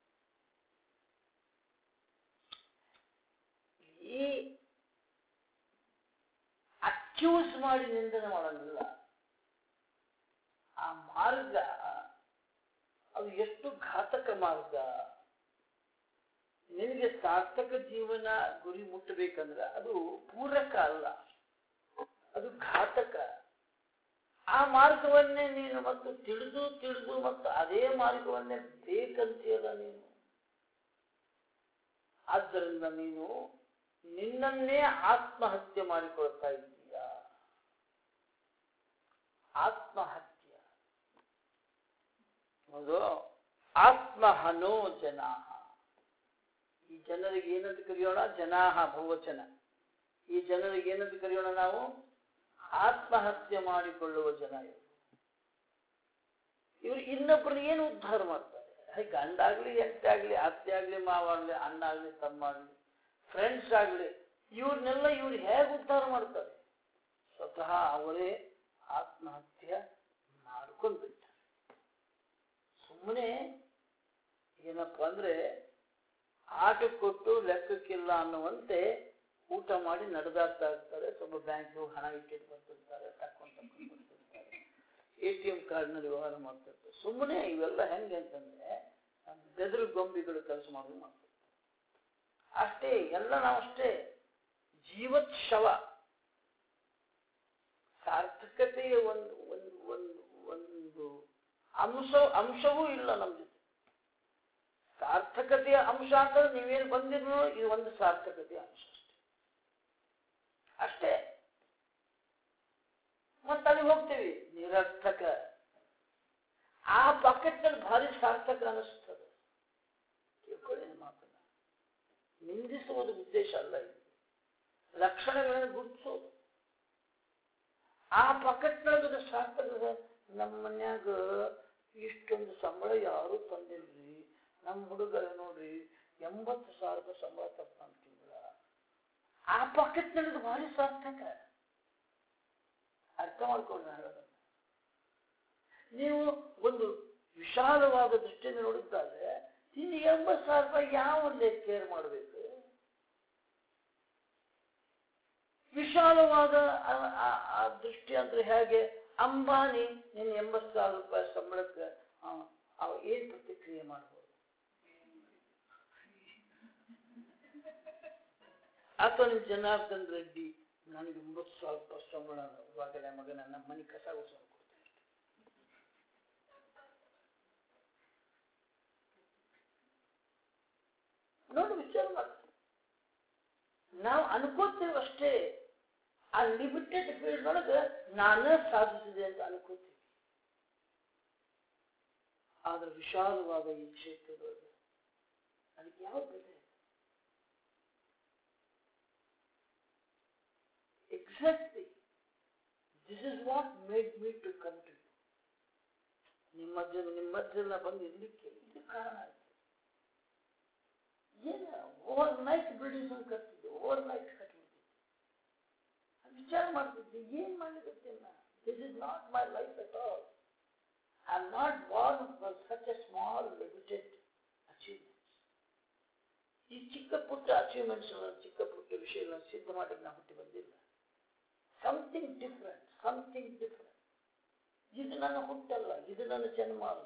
ಈ ಅಕ್ಯೂಸ್ ಮಾಡಿ ನಿಂದನೆ ಮಾಡಂಗಿಲ್ಲ ಆ ಮಾರ್ಗ ಅದು ಎಷ್ಟು ಘಾತಕ ಮಾರ್ಗ ನಿನಗೆ ಸಾರ್ಥಕ ಜೀವನ ಗುರಿ ಮುಟ್ಟಬೇಕಂದ್ರೆ ಅದು ಪೂರಕ ಅಲ್ಲ ಅದು ಘಾತಕ ಆ ಮಾರ್ಗವನ್ನೇ ನೀನು ಮತ್ತು ತಿಳಿದು ತಿಳಿದು ಮತ್ತು ಅದೇ ಮಾರ್ಗವನ್ನೇ ಬೇಕಂತೀಯಲ್ಲ ನೀನು ಆದ್ದರಿಂದ ನೀನು ನಿನ್ನನ್ನೇ ಆತ್ಮಹತ್ಯೆ ಮಾಡಿಕೊಳ್ತಾ ಇದ್ದೀಯ ಆತ್ಮಹತ್ಯೆ ಹೌದು ಆತ್ಮಹನೋ ಜನಾಹ ಈ ಜನರಿಗೆ ಏನಂತ ಕರೆಯೋಣ ಜನಾಹ ಬಹುವಚನ ಈ ಜನರಿಗೆ ಏನಂತ ಕರೆಯೋಣ ನಾವು ಆತ್ಮಹತ್ಯೆ ಮಾಡಿಕೊಳ್ಳುವ ಜನ ಇವರು ಇವರು ಇನ್ನೊಬ್ಬರನ್ನ ಏನು ಉದ್ಧಾರ ಮಾಡ್ತಾರೆ ಹೇ, ಗಂಡ ಆಗ್ಲಿ ಎಂಟೆ ಆಗ್ಲಿ ಅತ್ತೆ ಆಗ್ಲಿ ಮಾವ ಆಗ್ಲಿ ಅಣ್ಣ ಆಗ್ಲಿ ತಮ್ಮ ಆಗ್ಲಿ ಫ್ರೆಂಡ್ಸ್ ಆಗ್ಲಿ ಇವ್ರನ್ನೆಲ್ಲ ಇವ್ರು ಹೇಗೆ ಉದ್ಧಾರ ಮಾಡ್ತಾರೆ ಸ್ವತಃ ಅವರೇ ಆತ್ಮಹತ್ಯೆ ಮಾಡ್ಕೊಂಡು ಬಿಡ್ತಾರೆ ಸುಮ್ಮನೆ ಏನಪ್ಪ ಅಂದ್ರೆ ಆಟ ಕೊಟ್ಟು ಲೆಕ್ಕಕ್ಕಿಲ್ಲ ಅನ್ನುವಂತೆ ಊಟ ಮಾಡಿ ನಡೆದಾಡ್ತಾ ಇರ್ತಾರೆ ಸ್ವಲ್ಪ ಬ್ಯಾಂಕ್ ಹಣ ಇಟ್ಟಿಟ್ಟು ಬರ್ತಿರ್ತಾರೆ ತಕ್ಕೊಂಡು ತಕ್ಕೊಂಡು ಬರ್ತಿರ್ತಾರೆ ಎ ಟಿ ಎಂ ಕಾರ್ಡ್ನಲ್ಲಿ ವ್ಯವಹಾರ ಮಾಡ್ತಿರ್ತಾರೆ ಸುಮ್ಮನೆ ಇವೆಲ್ಲ ಹೆಂಗೆ ಅಂತಂದ್ರೆ ಬೆದರು ಗೊಂಬಿಗಳು ಕೆಲಸ ಮಾಡೋದು ಮಾಡ್ತಾರೆ ಅಷ್ಟೇ ಎಲ್ಲ ನಾವು ಅಷ್ಟೇ ಜೀವತ್ ಶವ ಸಾರ್ಥಕತೆಯ ಒಂದು ಒಂದು ಒಂದು ಒಂದು ಅಂಶ ಅಂಶವೂ ಇಲ್ಲ ನಮ್ಮ ಜೊತೆ ಸಾರ್ಥಕತೆಯ ಅಂಶ ಅಂತಂದ್ರೆ ನೀವೇನು ಬಂದಿರೋ ಇದು ಒಂದು ಸಾರ್ಥಕತೆಯ ಅಂಶ ಅಷ್ಟೇ ಅಷ್ಟೇ ಮತ್ತೆ ಅಲ್ಲಿ ಹೋಗ್ತೀವಿ ನಿರರ್ಥಕ ಆ ಬಕೆಟ್ನಲ್ಲಿ ಭಾರಿ ಸಾರ್ಥಕ ಅನಿಸ್ತದೆ ತಿಳ್ಕೊಳ್ಳಿ ಮಾತನ್ನ ನಿಂದಿಸುವುದು ಉದ್ದೇಶ ಅಲ್ಲ ಇದು ಲಕ್ಷಣಗಳನ್ನು ಗುರುತಿಸೋದು ಆ ಪಕೆಟ್ನೊಳಗದ ಸಾರ್ಥಕದ ನಮ್ಮ ಮನ್ಯಾಗ ಇಷ್ಟೊಂದು ಸಂಬಳ ಯಾರು ತಂದಿಲ್ರಿ ನಮ್ಮ ಹುಡುಗ ನೋಡ್ರಿ ಎಂಬತ್ತು ಸಾವಿರದ ಸಂಬಳ ತಪ್ಪ ತಿಂಗಳ ಆ ಪಕೆಟ್ನೊಳಗೆ ಭಾರಿ ಸಾರ್ಥಕ ಅರ್ಥ ಮಾಡ್ಕೊಂಡು ನಾನು ಹೇಳೋದನ್ನ. ನೀವು ಒಂದು ವಿಶಾಲವಾದ ದೃಷ್ಟಿಯಿಂದ ನೋಡಿದ್ದಾದ್ರೆ ಇನ್ನು ಎಂಬತ್ತು ಸಾವಿರ ರೂಪಾಯಿ ಯಾವ ಕೇರ್ ಮಾಡಬೇಕು ವಿಶಾಲವಾದ ಆ- ಆ- ಆ ದೃಷ್ಟಿ ಅಂದ್ರೆ ಹೇಗೆ ಅಂಬಾನಿ ನಿನ್ನ ಎಂಬತ್ತು ಸಾವಿರ ರೂಪಾಯಿ ಸಂಬಳಕ್ಕೆ ಅವ ಅವ ಏನ್ ಪ್ರತಿಕ್ರಿಯೆ ಮಾಡ್ಬೋದು ಅಥವಾ ನಿಮ್ಮ ಜನಾರ್ದನ್ ರೆಡ್ಡಿ ನನಗೆ ಒಂಬತ್ತು ಸಾವಿರ ರೂಪಾಯಿ ಸಂಬಳ ಇವಾಗಲೇ ಮಗನ ನಮ್ಮ ಮನೆ ಕಸ ಗುಡ್ಸೋದು ಕೊಡ್ತೀನಿ ನೋಡಿ ವಿಚಾರ ಮಾಡಿ ನಾವು ಅನ್ಕೋತೇವೆ ಅಷ್ಟೇ ಆ ಲಿಮಿಟೆಡ್ ಫೀಲ್ಡ್ ಒಳಗೆ ನಾನೇ ಸಾಧಿಸಿದೆ ಅಂತ ಅನ್ಕೋತೀವಿ ಆದ್ರೆ ವಿಶಾಲವಾದ ಈ ಕ್ಷೇತ್ರದೊಳಗೆ ಅದಕ್ಕೆ ಯಾವ ಬೆಲೆ exactly this is what made me to come to ನಿಮ್ಮ ಮಧ್ಯ ನಿಮ್ಮ ಮಧ್ಯದಲ್ಲಿ ಬಂದು ಇರ್ಲಿಕ್ಕೆ ಇದು ಕಾರಣ ಆಯ್ತು ಏನು ಓವರ್ ನೈಟ್ ಬಿಲ್ಡಿಂಗ್ ಕಟ್ತಿದ್ದೆ ಓವರ್ ನೈಟ್ ಕಟ್ಬಿಡ್ತಿದ್ದೆ ವಿಚಾರ ಮಾಡ್ತಿದ್ದೆ ಏನ್ ಮಾಡ್ಲಿಕ್ಕೆ this is not my life at all I am not born for such a small limited achievements ಈ ಚಿಕ್ಕ ಪುಟ್ಟ ಅಚೀವ್ಮೆಂಟ್ಸ್ ಚಿಕ್ಕ ಪುಟ್ಟ ವಿಷಯಗಳನ್ನು ಸಿದ್ಧ ಮಾಡಲಿಕ್ಕೆ ನಾವು ಹುಟ್ಟಿ ಬಂದಿಲ್ಲ ಸಮಥಿಂಗ್ ಡಿಫ್ರೆಂಟ್ ಸಮಥಿಂಗ್ ಡಿಫ್ರೆಂಟ್ ಇದು ನನ್ನ ಹುಟ್ಟಲ್ಲ ಇದು ನನ್ನ ಜನ್ಮ ಅಲ್ಲ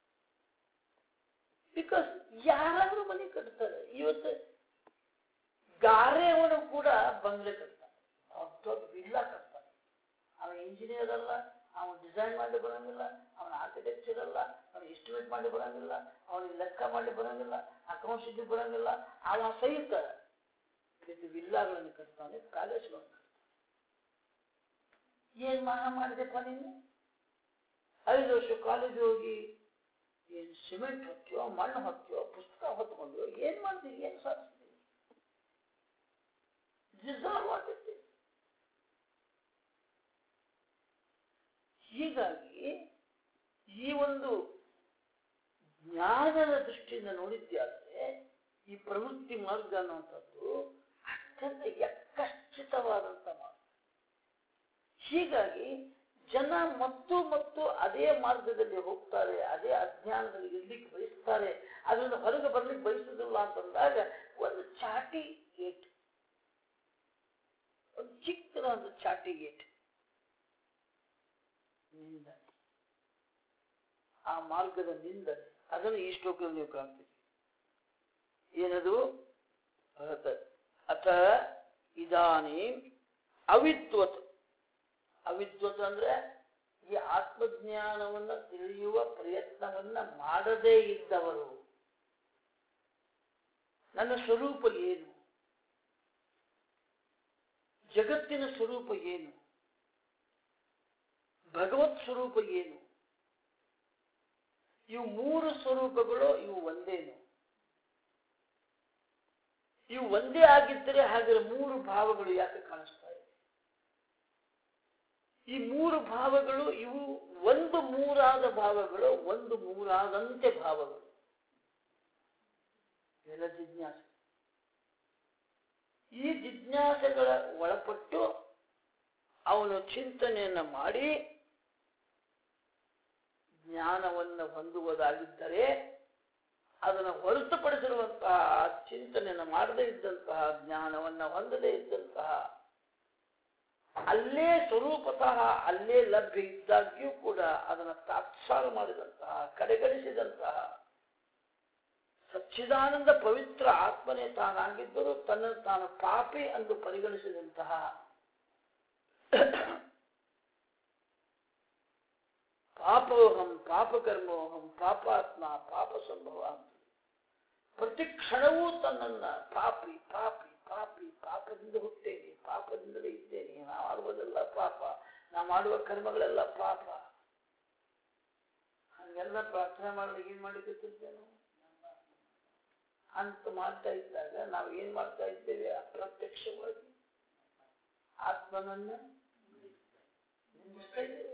ಬಿಕಾಸ್ ಯಾರಾದ್ರೂ ಮನೆ ಕಟ್ತಾರೆ ಇವತ್ತು ಗಾರೆಯವನು ಕೂಡ ಬಂಗ್ಲೆ ಕಟ್ತಾನೆ ದೊಡ್ಡ ದೊಡ್ಡ ವಿಲ್ಲಾ ಕಟ್ತಾನೆ ಅವನ ಇಂಜಿನಿಯರ್ ಅಲ್ಲ ಅವನು ಡಿಸೈನ್ ಮಾಡಿ ಬರಂಗಿಲ್ಲ ಅವನ ಆರ್ಕಿಟೆಕ್ಚರ್ ಅಲ್ಲ ಅವನ ಎಸ್ಟಿಮೇಟ್ ಮಾಡಿ ಬರಂಗಿಲ್ಲ ಅವನಿಗೆ ಲೆಕ್ಕ ಮಾಡಿ ಬರಂಗಿಲ್ಲ ಅಕೌಂಟ್ಸ್ ಇದ್ದು ಬರಂಗಿಲ್ಲ ಅವ ಸಹಿತ ಇದು ವಿಲ್ಲಾಗಳನ್ನು ಕಟ್ತಾನೆ ಪ್ಯಾಲೇಸ್ಗಳನ್ನು ಕಟ್ತಾನೆ ಏನ್ ಮಹಾ ಮಾಡಿದೆಪ್ಪ ನೀನು ಐದು ವರ್ಷ ಕಾಲೇಜ್ ಹೋಗಿ ಏನ್ ಸಿಮೆಂಟ್ ಹೊತ್ತೀಯೋ ಮಣ್ಣು ಹೊತ್ತೀಯೋ ಪುಸ್ತಕ ಹೊತ್ಕೊಂಡ್ಯೋ ಏನ್ ಮಾಡ್ತೀವಿ ಏನ್ ಸಾಧಿಸ್ತೀವಿ ಡಿಸರ್ವ್ ಆಗುತ್ತೆ ಹೀಗಾಗಿ ಈ ಒಂದು ಜ್ಞಾನದ ದೃಷ್ಟಿಯಿಂದ ನೋಡಿದ್ಯಾದ್ರೆ ಈ ಪ್ರವೃತ್ತಿ ಮಾರ್ಗ ಅನ್ನುವಂಥದ್ದು ಅತ್ಯಂತ ಯಕ್ಕಶ್ಚಿತವಾದಂತ ಮಾರ್ಗ ಹೀಗಾಗಿ ಜನ ಮತ್ತು ಮತ್ತು ಅದೇ ಮಾರ್ಗದಲ್ಲಿ ಹೋಗ್ತಾರೆ ಅದೇ ಅಜ್ಞಾನದಲ್ಲಿ ಇರ್ಲಿಕ್ಕೆ ಬಯಸ್ತಾರೆ ಅದರಿಂದ ಹೊರಗೆ ಬರ್ಲಿಕ್ಕೆ ಬಯಸುದಿಲ್ಲ ಅಂತಂದಾಗ ಒಂದು ಚಾಟಿ ಗೇಟ್ ಒಂದು ಚಿಕ್ಕದ ಒಂದು ಚಾಟಿ ಗೇಟ್ ನಿಂದನೆ ಆ ಮಾರ್ಗದ ನಿಂದನೆ ಅದನ್ನು ಈ ಶ್ಲೋಕದಲ್ಲಿ ನೀವು ಕಾಣ್ತೀವಿ ಏನದು ಅಥ ಅಥ ಇದಾನಿ ಅವಿದ್ವತ್ ಅವಿದ್ವತ್ ಅಂದ್ರೆ ಈ ಆತ್ಮಜ್ಞಾನವನ್ನ ತಿಳಿಯುವ ಪ್ರಯತ್ನವನ್ನ ಮಾಡದೇ ಇದ್ದವರು ನನ್ನ ಸ್ವರೂಪ ಏನು ಜಗತ್ತಿನ ಸ್ವರೂಪ ಏನು ಭಗವತ್ ಸ್ವರೂಪ ಏನು ಇವು ಮೂರು ಸ್ವರೂಪಗಳು ಇವು ಒಂದೇನು ಇವು ಒಂದೇ ಆಗಿದ್ದರೆ ಹಾಗಾದ್ರೆ ಮೂರು ಭಾವಗಳು ಯಾಕೆ ಕಾಣಿಸ್ತಾ ಇದೆ ಈ ಮೂರು ಭಾವಗಳು ಇವು ಒಂದು ಮೂರಾದ ಭಾವಗಳು ಒಂದು ಮೂರಾದಂತೆ ಭಾವಗಳು ಎಲ್ಲ ಜಿಜ್ಞಾಸೆ ಈ ಜಿಜ್ಞಾಸೆಗಳ ಒಳಪಟ್ಟು ಅವನು ಚಿಂತನೆಯನ್ನ ಮಾಡಿ ಜ್ಞಾನವನ್ನು ಹೊಂದುವುದಾಗಿದ್ದರೆ ಅದನ್ನು ಹೊರತುಪಡಿಸಿರುವಂತಹ ಚಿಂತನೆಯನ್ನು ಮಾಡದೇ ಇದ್ದಂತಹ ಜ್ಞಾನವನ್ನು ಹೊಂದದೇ ಇದ್ದಂತಹ ಅಲ್ಲೇ ಸ್ವರೂಪತಃ ಅಲ್ಲೇ ಲಭ್ಯ ಇದ್ದಾಗ್ಯೂ ಕೂಡ ಅದನ್ನು ತಾತ್ಸಾರ ಮಾಡಿದಂತಹ ಕಡೆಗಣಿಸಿದಂತಹ ಸಚ್ಚಿದಾನಂದ ಪವಿತ್ರ ಆತ್ಮನೇ ತಾನಾಗಿದ್ದರೂ ತನ್ನನ್ನು ತಾನು ಪಾಪಿ ಎಂದು ಪರಿಗಣಿಸಿದಂತಹ ಪಾಪೋಹಂ ಪಾಪಕರ್ಮೋಹಂ ಪಾಪಾತ್ಮ ಪಾಪ ಸಂಭವ ಅಂತ ಪ್ರತಿ ಕ್ಷಣವೂ ತನ್ನನ್ನ ಪಾಪಿ ಪಾಪಿ ಪಾಪಿ ಪಾಪದಿಂದ ಹುಟ್ಟೇನೆ ಪಾಪದಿಂದಲೇ ಇದ್ದೇನೆ ನಾ ಮಾಡುವುದೆಲ್ಲ ಪಾಪ ನಾ ಮಾಡುವ ಕರ್ಮಗಳೆಲ್ಲ ಪಾಪ ಹಂಗೆಲ್ಲ ಪ್ರಾರ್ಥನೆ ಮಾಡಲು ಏನ್ ಮಾಡಿಕೊತಿದ್ದೇನು ಅಂತ ಮಾಡ್ತಾ ಇದ್ದಾಗ ನಾವು ಏನ್ ಮಾಡ್ತಾ ಇದ್ದೇವೆ ಅಪ್ರತ್ಯಕ್ಷವಾಗಿ ಆತ್ಮನನ್ನ ನಿಂದಿಸ್ತಾ ಇದ್ದೇವೆ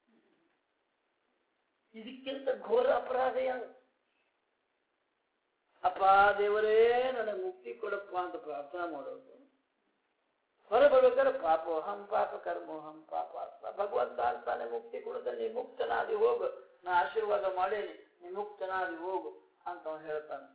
ಇದಕ್ಕಿಂತ ಘೋರ ಅಪರಾಧ ಯಾವುದು ಅಪ್ಪ ದೇವರೇ ನನಗೆ ಮುಕ್ತಿ ಕೊಡಪ್ಪ ಅಂತ ಪ್ರಾರ್ಥನೆ ಮಾಡೋದು ಹೊರ ಬರ್ಬೇಕಾದ್ರೆ ಪಾಪೋಹಂ ಪಾಪ ಕರ್ಮೋಹಂ ಪಾಪಾತ್ಮ ಭಗವಂತ ಅಂತಾನೆ ಮುಕ್ತಿ ಕೊಡದ ನೀ ಮುಕ್ತನಾದಿ ಹೋಗು ನಾ ಆಶೀರ್ವಾದ ಮಾಡೇನಿ ನೀ ಮುಕ್ತನಾದಿ ಹೋಗು ಅಂತ ಅವನು ಹೇಳ್ತಾನೆ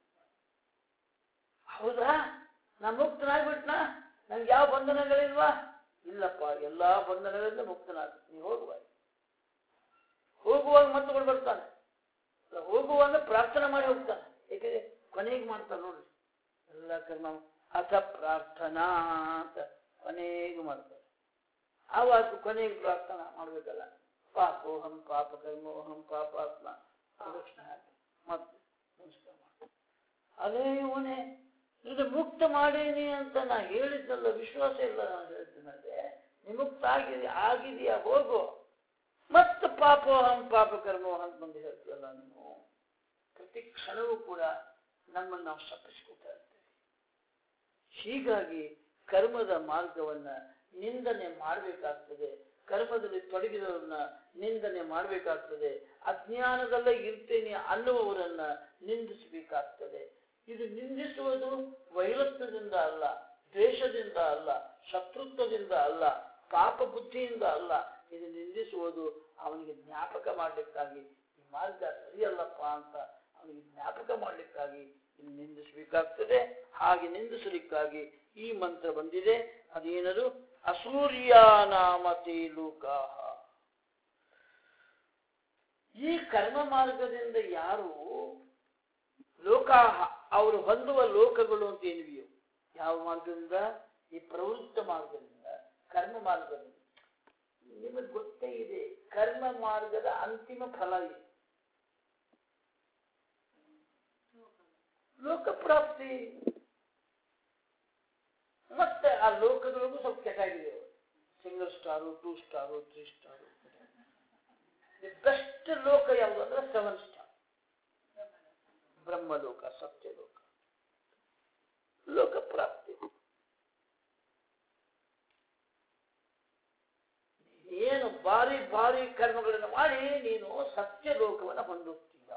ಹೌದಾ ನಾ ಮುಕ್ತನಾಗ್ಬಿಟ್ನಾ ನಂಗೆ ಯಾವ ಬಂಧನಗಳಿಲ್ವಾ ಇಲ್ಲಪ್ಪ ಎಲ್ಲಾ ಬಂಧನಗಳಿಂದ ಮುಕ್ತನಾಗ ನೀ ಹೋಗುವ ಹೋಗುವಾಗ ಮತ್ತೊಬ್ಬರು ಬರ್ತಾನೆ ಅಲ್ಲ, ಹೋಗುವಾಗ ಪ್ರಾರ್ಥನೆ ಮಾಡಿ ಹೋಗ್ತಾನೆ ಏಕೆಂದ್ರೆ ಕೊನೆಗೆ ಮಾಡ್ತಾನೆ ನೋಡ್ರಿ ಎಲ್ಲ ಕರ್ಮ ಅಥ ಪ್ರಾರ್ಥನಾ ಅಂತ ಕೊನೆಗೆ ಮಾಡ್ತಾರೆ ಆವಾಗ ಕೊನೆಗೆ ಪ್ರಾರ್ಥನಾ ಮಾಡ್ಬೇಕಲ್ಲ ಪಾಪೋಹಂ ಪಾಪ ಕರ್ಮೋಹಂ ಪಾಪಾತ್ಮ ಪ್ರದಕ್ಷಿಣೆ ಹಾಕಿ ಮತ್ತೆ ನಮಸ್ಕಾರ ಮಾಡಿ ಅದೇ ಇವನೇ ಇದು ಮುಕ್ತ ಮಾಡೇನಿ ಅಂತ ನಾ ಹೇಳಿದ್ನಲ್ಲ ವಿಶ್ವಾಸ ಇಲ್ಲ ನಾನು ಹೇಳ್ತೀನಲ್ಲೇ ನಿಮುಕ್ತ ಆಗಿದೆ ಆಗಿದೆಯಾ ಹೋಗು ಮತ್ತೆ ಪಾಪೋಹಂ ಪಾಪ ಕರ್ಮೋಹಂ ಅಂತ ಬಂದು ಹೇಳ್ತೀವಲ್ಲ ನೀವು ಪ್ರತಿ ಕ್ಷಣವೂ ಕೂಡ ನಮ್ಮನ್ನು ನಾವು ತಪ್ಪಿಸ್ಕೊತಾ ಇರ್ತೇವೆ ಹೀಗಾಗಿ ಕರ್ಮದ ಮಾರ್ಗವನ್ನ ನಿಂದನೆ ಮಾಡಬೇಕಾಗ್ತದೆ ಕರ್ಮದಲ್ಲಿ ತೊಡಗಿದವರನ್ನ ನಿಂದನೆ ಮಾಡಬೇಕಾಗ್ತದೆ ಅಜ್ಞಾನದಲ್ಲೇ ಇರ್ತೇನೆ ಅನ್ನುವವರನ್ನ ನಿಂದಿಸಬೇಕಾಗ್ತದೆ ಇದು ನಿಂದಿಸುವುದು ವೈರತ್ವದಿಂದ ಅಲ್ಲ ದ್ವೇಷದಿಂದ ಅಲ್ಲ ಶತ್ರುತ್ವದಿಂದ ಅಲ್ಲ ಪಾಪ ಬುದ್ಧಿಯಿಂದ ಅಲ್ಲ ಇದು ನಿಂದಿಸುವುದು ಅವನಿಗೆ ಜ್ಞಾಪಕ ಮಾಡಲಿಕ್ಕಾಗಿ ಈ ಮಾರ್ಗ ಸರಿಯಲ್ಲಪ್ಪ ಅಂತ ಅವನಿಗೆ ಜ್ಞಾಪಕ ಮಾಡಲಿಕ್ಕಾಗಿ ಇಲ್ಲಿ ನಿಂದಿಸಬೇಕಾಗ್ತದೆ ಹಾಗೆ ನಿಂದಿಸಲಿಕ್ಕಾಗಿ ಈ ಮಂತ್ರ ಬಂದಿದೆ ಅದೇನದು ಅಸೂರ್ಯ ನಾಮತೆ ಲೋಕಾಹ ಈ ಕರ್ಮ ಮಾರ್ಗದಿಂದ ಯಾರು ಲೋಕಾಹ ಅವರು ಹೊಂದುವ ಲೋಕಗಳು ಅಂತ ಏನಿವೆಯೋ ಯಾವ ಮಾರ್ಗದಿಂದ ಈ ಪ್ರವೃತ್ತ ಮಾರ್ಗದಿಂದ ಕರ್ಮ ಮಾರ್ಗದಿಂದ ನಿಮಗೆ ಗೊತ್ತೇ ಇದೆ ಕರ್ಮ ಮಾರ್ಗದ ಅಂತಿಮ ಫಲ ಇದೆ ಲೋಕಪ್ರಾಪ್ತಿ ಮತ್ತೆ ಆ ಲೋಕದೊಳಗೂ ಸ್ವಲ್ಪ ಕೆಟ್ಟಾಗಿದೆ single star two star three star the best ಲೋಕ ಯಾವುದು ಅಂದ್ರೆ ಸೆವೆನ್ ಸ್ಟಾರ್ ಬ್ರಹ್ಮಲೋಕ ಸತ್ಯಲೋಕ ಲೋಕಪ್ರಾಪ್ತಿ ಏನು ಭಾರಿ ಭಾರಿ ಕರ್ಮಗಳನ್ನು ಮಾಡಿ ನೀನು ಸತ್ಯ ಲೋಕವನ್ನು ಹೊಂದುತ್ತೀಯ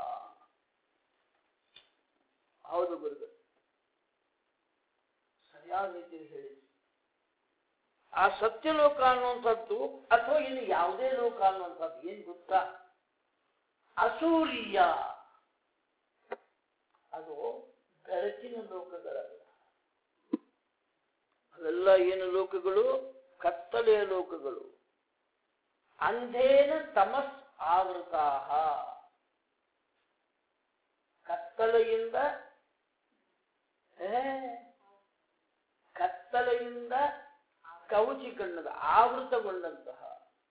ಹೌದು ಗುರುಗಳು ಸರಿಯಾದ ರೀತಿಯಲ್ಲಿ ಹೇಳಿ ಆ ಸತ್ಯಲೋಕ ಅನ್ನುವಂಥದ್ದು ಅಥವಾ ಇನ್ನು ಯಾವುದೇ ಲೋಕ ಅನ್ನುವಂಥದ್ದು ಏನ್ ಗೊತ್ತಾ ಅಸೂರಿಯ ಅದು ಬೆಳಕಿನ ಲೋಕಗಳಲ್ಲ ಅವೆಲ್ಲ ಏನು ಲೋಕಗಳು ಕತ್ತಲೆಯ ಲೋಕಗಳು ಅಂಧೇನ ತಮಸ್ ಆವೃತಾ ಕತ್ತಲೆಯಿಂದ ಏ, ಕತ್ತಲೆಯಿಂದ ಕವಚಿಕೊಂಡದ ಆವೃತಗೊಂಡಂತಹ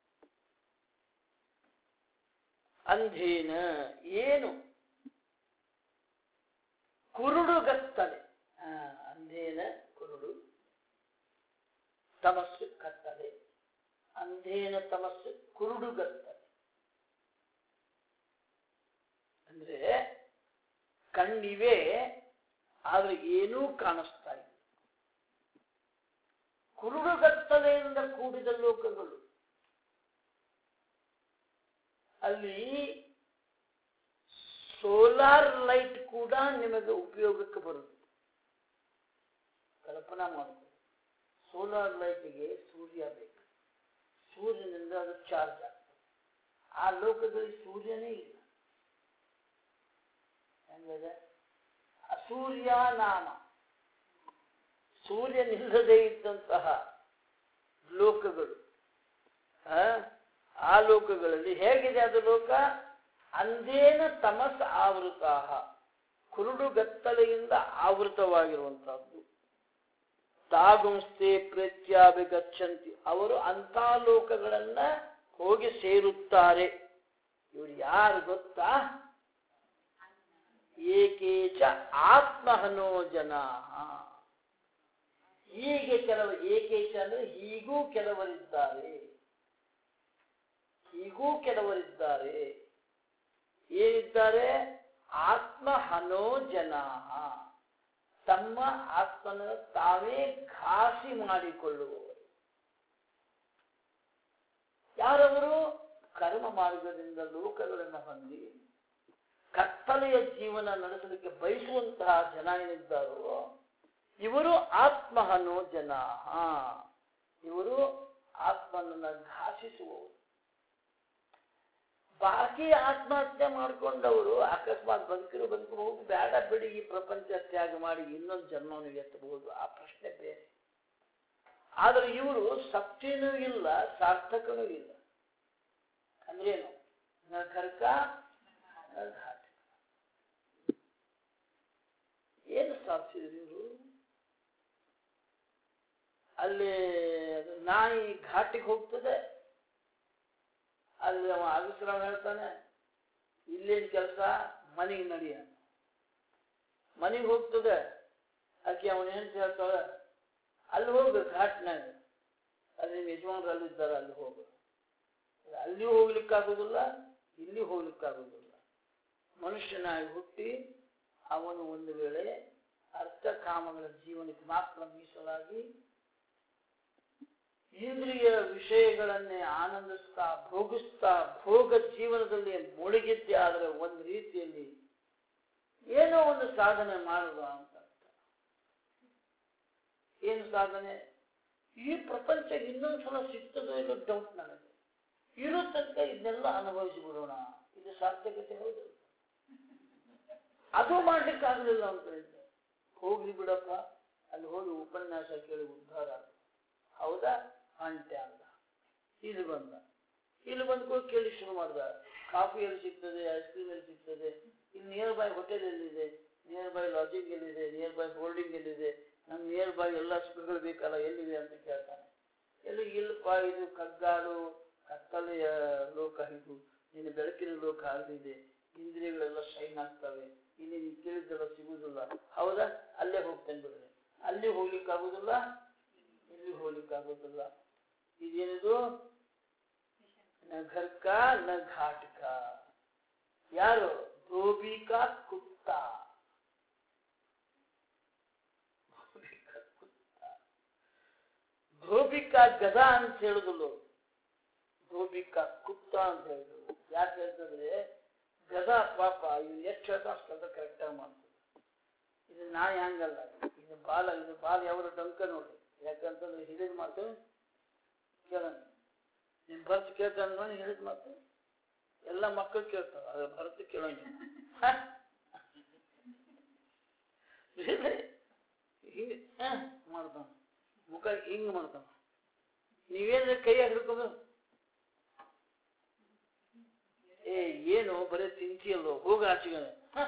ಅಂಧೇನ ಏನು ಕುರುಡುಗತ್ತಲೆ ಆ, ಅಂಧೇನ ಕುರುಡು ತಮಸ್ಸು ಕತ್ತಲೆ ಅಂಧೇನ ತಮಸ್ಸು ಕುರುಡುಗತ್ತಲೆ ಅಂದ್ರೆ ಕಣ್ಣಿವೆ ಆದ್ರೆ ಏನೂ ಕಾಣಿಸ್ತಾ ಇಲ್ಲ ಕುರುಡುಗತ್ತಲೆಯಿಂದ ಕೂಡಿದ ಲೋಕಗಳು ಅಲ್ಲಿ ಸೋಲಾರ್ ಲೈಟ್ ಕೂಡ ನಿಮಗೆ ಉಪಯೋಗಕ್ಕೆ ಬರುತ್ತೆ ಕಲ್ಪನಾ ಮಾಡ್ಕೊಳ್ಳಿ ಸೋಲಾರ್ ಲೈಟ್ಗೆ ಸೂರ್ಯ ಬೇಕು ಸೂರ್ಯನಿಂದ ಅದು ಚಾರ್ಜ್ ಆಗ್ತದೆ ಆ ಲೋಕದಲ್ಲಿ ಸೂರ್ಯನೇ ಇಲ್ಲ ಹೆಂಗಿದೆ ಅಸೂರ್ಯ ನಾಮ ಸೂರ್ಯನಿಲ್ಲದೆ ಇದ್ದಂತಹ ಲೋಕಗಳು ಆ? ಆ ಲೋಕಗಳಲ್ಲಿ ಹೇಗಿದೆ ಅದು ಲೋಕ ಅಂದೇನ ತಮಸ್ ಆವೃತ ಕುರುಡುಗತ್ತಲೆಯಿಂದ ಆವೃತವಾಗಿರುವಂತಹದ್ದು ತಾಗುಂಸ್ತೆ ಪ್ರೇತ್ಯಾಭಿಗಚ್ಚಂತಿ ಅವರು ಅಂಥ ಲೋಕಗಳನ್ನ ಹೋಗಿ ಸೇರುತ್ತಾರೆ ಇವರು ಯಾರು ಗೊತ್ತಾ ಏಕೇಚ ಆತ್ಮಹನೋ ಜನ ಹೀಗೆ ಕೆಲವು ಏಕೇಚ ಅಂದ್ರೆ ಹೀಗೂ ಕೆಲವರಿದ್ದಾರೆ ಹೀಗೂ ಕೆಲವರಿದ್ದಾರೆ ಏನಿದ್ದಾರೆ ಆತ್ಮಹನೋ ಜನ ತಮ್ಮ ಆತ್ಮನ ತಾವೇ ಘಾಸಿ ಮಾಡಿಕೊಳ್ಳುವವರು ಯಾರವರು ಕರ್ಮ ಮಾರ್ಗದಿಂದ ಲೋಕಗಳನ್ನು ಹೊಂದಿ ಕತ್ತಲೆಯ ಜೀವನ ನಡೆಸಲಿಕ್ಕೆ ಬಯಸುವಂತಹ ಜನ ಏನಿದ್ದಾರೋ ಇವರು ಆತ್ಮಹನೋ ಜನ ಇವರು ಆತ್ಮನನ್ನ ಘಾಸಿಸುವವರು ಬಾಕಿ ಆತ್ಮಹತ್ಯೆ ಮಾಡ್ಕೊಂಡವರು ಅಕಸ್ಮಾತ್ ಬದುಕಿರು ಬದುಕಬಹುದು ಬೇಡ ಬಿಡಿ ಈ ಪ್ರಪಂಚ ತ್ಯಾಗ ಮಾಡಿ ಇನ್ನೊಂದು ಜನ್ಮವನ್ನು ಎತ್ತಬಹುದು ಆ ಪ್ರಶ್ನೆ ಬೇರೆ ಆದ್ರೆ ಇವರು ಸತ್ಯನೂ ಇಲ್ಲ ಸಾರ್ಥಕನೂ ಇಲ್ಲ ಅಂದ್ರೇನು ನ ಕರ್ಕ ನ ಘಾಟ ಏನು ಸಾಧಿಸಿದ್ರು ಇವರು ಅಲ್ಲಿ ಅದು ನಾಯಿ ಘಾಟಿಗೆ ಹೋಗ್ತದೆ ಅಲ್ಲಿ ಅವ ಅವಿಶ್ರಾಮ ಹೇಳ್ತಾನೆ ಇಲ್ಲೇನ್ ಕೆಲಸ ಮನೆಗೆ ನಡಿಯ ಮನೆಗೆ ಹೋಗ್ತದೆ ಆಕೆ ಅವನ ಏನ್ ಹೇಳ್ತಾಳೆ ಅಲ್ಲಿ ಹೋಗು ಘಾಟ್ನಾಗ ಅಲ್ಲಿ ನಿಮ್ಮ ಯಜಮಾನ್ರು ಅಲ್ಲಿದ್ದಾರೆ ಅಲ್ಲಿ ಹೋಗು ಅಲ್ಲಿ ಹೋಗ್ಲಿಕ್ಕಾಗೋದಿಲ್ಲ ಇಲ್ಲಿ ಹೋಗ್ಲಿಕ್ಕಾಗೋದಿಲ್ಲ ಮನುಷ್ಯನಾಗಿ ಹುಟ್ಟಿ ಅವನು ಒಂದು ವೇಳೆ ಅರ್ಥ ಕಾಮಗಳ ಜೀವನಕ್ಕೆ ಮಾತ್ರ ಮೀಸಲಾಗಿ ಇಂದ್ರಿಯ ವಿಷಯಗಳನ್ನೇ ಆನಂದಿಸ್ತಾ ಭೋಗಿಸ್ತಾ ಭೋಗ ಜೀವನದಲ್ಲಿ ಮುಳುಗಿದ್ದೆ ಆದರೆ ಒಂದು ರೀತಿಯಲ್ಲಿ ಏನೋ ಒಂದು ಸಾಧನೆ ಮಾಡುವ ಅಂತ ಅರ್ಥ. ಏನು ಸಾಧನೆ ಈ ಪ್ರಪಂಚ ಇನ್ನೊಂದ್ಸಲ ಸಿಗ್ತದೋ ಇಲ್ಲೋ ಡೌಟ್ ನನಗೆ ಇರೋ ತನಕ ಇದನ್ನೆಲ್ಲ ಅನುಭವಿಸಿ ಬಿಡೋಣ ಇದು ಸಾರ್ಥಕತೆ ಹೌದು ಅದು ಮಾಡ್ಲಿಕ್ಕೆ ಆಗ್ಲಿಲ್ಲ ಅಂತ ಹೇಳಿದ್ದೆ ಹೋಗ್ಲಿ ಬಿಡಪ್ಪ ಅಲ್ಲಿ ಹೋಗಿ ಉಪನ್ಯಾಸ ಕೇಳಿ ಉದ್ಧಾರ ಆಗ ಹೌದಾ ಅಂತೆ ಅಂದ ಇಲ್ಲಿ ಬಂದ ಇಲ್ಲಿ ಬಂದ್ಕೊಂಡು ಕೇಳಿ ಶುರು ಮಾಡ್ದ ಕಾಫಿ ಎಲ್ಲಿ ಸಿಗ್ತದೆ ಐಸ್ ಕ್ರೀಮ್ ಎಲ್ಲಿ ಸಿಗ್ತದೆ ಇಲ್ಲಿ ನಿಯರ್ ಬೈ ಹೋಟೆಲ್ ಎಲ್ಲಿದೆ ನಿಯರ್ ಬೈ ಲಾಡ್ಜಿಂಗ್ ಎಲ್ಲಿದೆ ನಿಯರ್ ಬೈ ಬೋರ್ಡಿಂಗ್ ಎಲ್ಲಿದೆ ನಮ್ ನಿಯರ್ ಬೈ ಎಲ್ಲ ಸುಖಗಳು ಬೇಕಲ್ಲ ಎಲ್ಲಿದೆ ಅಂತ ಕೇಳ್ತಾನೆ ಎಲ್ಲಿ ಇಲ್ಲಪ್ಪ ಇದು ಕಗ್ಗಾಡು ಕತ್ತಲೆಯ ಲೋಕ ಇದು ನಿನ್ನ ಬೆಳಕಿನ ಲೋಕ ಅಲ್ಲಿದೆ ಇಂದ್ರಿಯಗಳೆಲ್ಲ ಶೈನ್ ಆಗ್ತವೆ ಇಲ್ಲಿ ನೀನು ಕೇಳಿದ್ದೆಲ್ಲ ಸಿಗುವುದಿಲ್ಲ ಹೌದಾ ಅಲ್ಲೇ ಹೋಗ್ತೇನೆ ಬಿಡ್ರಿ ಅಲ್ಲಿ ಹೋಗ್ಲಿಕ್ಕಾಗುದಿಲ್ಲ ಇಲ್ಲಿ ಹೋಗ್ಲಿಕ್ಕಾಗೋದಿಲ್ಲ ಇದೇನಿದು ನ ಘರ್ಕ ನ ಘಾಟ್ಕ ಯಾರು ಧೋಬಿಕಾ ಕುತ್ತ ಧೋಬಿಕಾ ಕುತ್ತ. ಧೋಬಿಕಾ ಗದ ಅಂತ ಹೇಳುದಿಲ್ಲ ಧೋಬಿಕಾ ಕುತ್ತ ಅಂತ ಹೇಳಿದ್ರು ಯಾಕೆ ಹೇಳ್ತಂದ್ರೆ ಗದ ಪಾಪ ಇವ್ ಎಷ್ಟು ಹೇಳ್ತಾ ಅಷ್ಟೆಲ್ಲ ಕರೆಕ್ಟಾಗಿ ಮಾಡ್ತದೆ ಇದು ನಾಯಿ ಹಂಗಲ್ಲ ಇದು ಬಾಲ ಇದು ಬಾಲ ಯಾವ ಡಂಕ ನೋಡಿ ಯಾಕಂತಂದ್ರೆ ಹಿಡಿದ ಮಾತು ಕೇಳೋಣ ನಿಮ್ ಭರ್ತ್ ಕೇಳ್ತಾನೆ ನೋಡಿ ಹೇಳಿದ ಮಾತು ಎಲ್ಲ ಮಕ್ಕಳು ಕೇಳ್ತಾವ ಅದ್ರ ಭರತ್ ಕೇಳೋಂಗಿಲ್ಲ ಹ? ಇಲ್ಲ. ಹಿಂಗೆ ಹ, ಮಾಡ್ತಾನ ಮುಖ ಹಿಂಗ್ ಮಾಡ್ತಾನ ನೀವೇನ್ರ ಕೈಯಾಗ ಹಿಡ್ಕೊಂಡು ಏ ಏನು ಬರೀ ತಿಂತಿಯಲ್ಲೋ ಹೋಗ ಆಚೆಗೆ ಹ?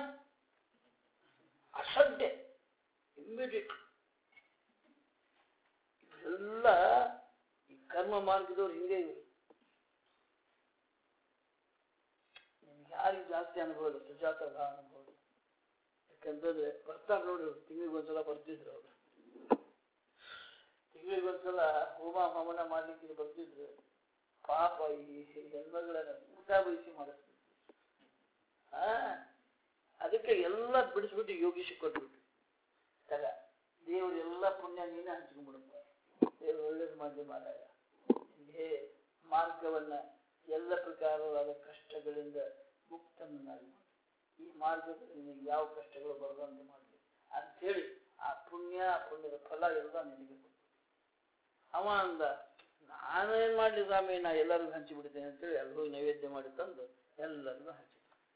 ಅಸಡ್ಡೆ ಇಮ್ಮಿಡಿಯೇಟ್ ಎಲ್ಲ ಈ ಕರ್ಮ ಮಾರ್ಗದವ್ರು ಹಿಂಗೆ ಇವರು ನಿಮ್ಗೆ ಯಾರಿಗೆ ಜಾಸ್ತಿ ಅನುಭವ ಇಲ್ಲ ಸುಜಾತ ಬಹಳ ಅನುಭವ ಇಲ್ಲ. ಯಾಕಂತಂದ್ರೆ ಬರ್ತಾರೆ ನೋಡಿ ಅವ್ರು ತಿಂಗಳಿಗೆ ಒಂದ್ಸಲ ಬರ್ತಿದ್ರು ಅವರು ತಿಂಗಳಿಗೆ ಒಂದ್ಸಲ ಹೋಮ ಹವನ ಮಾಡ್ಲಿಕ್ಕೆ ಇಲ್ಲಿ ಬರ್ತಿದ್ರು ಪಾಪ ಈ ಹೆಣ್ಮಗಳನ್ನ ಊಟ ಬಯಸಿ ಮಾಡಿಸ್ತಿದ್ರು ಆ ಅದಕ್ಕೆ ಎಲ್ಲ ಬಿಡಿಸ್ಬಿಟ್ಟು ಯೋಗೀಶ್ ಕೊಟ್ಬಿಟ್ಟು ತಗ ದೇವ್ರ ಎಲ್ಲ ಪುಣ್ಯ ನೀನೇ ಹಂಚ್ಕೊಂಡ್ಬಿಡಪ್ಪ ದೇವ್ರು ಒಳ್ಳೇದು ಮಾಡಲಿ ಮಾರಾಯ ಹೇ ಮಾರ್ಗವನ್ನ ಎಲ್ಲ ಪ್ರಕಾರವಾದ ಕಷ್ಟಗಳಿಂದ ಮುಕ್ತನನ್ನಾಗಿ ಮಾಡು. ಈ ಮಾರ್ಗದಲ್ಲಿ ನಿನಗೆ ಯಾವ ಕಷ್ಟಗಳು ಬರದಂತೆ ಮಾಡಲಿ ಅಂಥೇಳಿ ಆ ಪುಣ್ಯ ಆ ಪುಣ್ಯದ ಫಲ ಎಲ್ಲ ನಿನಗೆ ಕೊಡು. ಅವ ಅಂದ ನಾನೇನ್ ಮಾಡ್ಲಿ ಸ್ವಾಮಿ ನಾ ಎಲ್ಲರಿಗೂ ಹಂಚಿ ಬಿಡ್ತೇನೆ ಅಂತೇಳಿ ಎಲ್ಲರೂ ನೈವೇದ್ಯ ಮಾಡಿ ತಂದು ಎಲ್ಲರಿಗೂ ಹಂಚಿ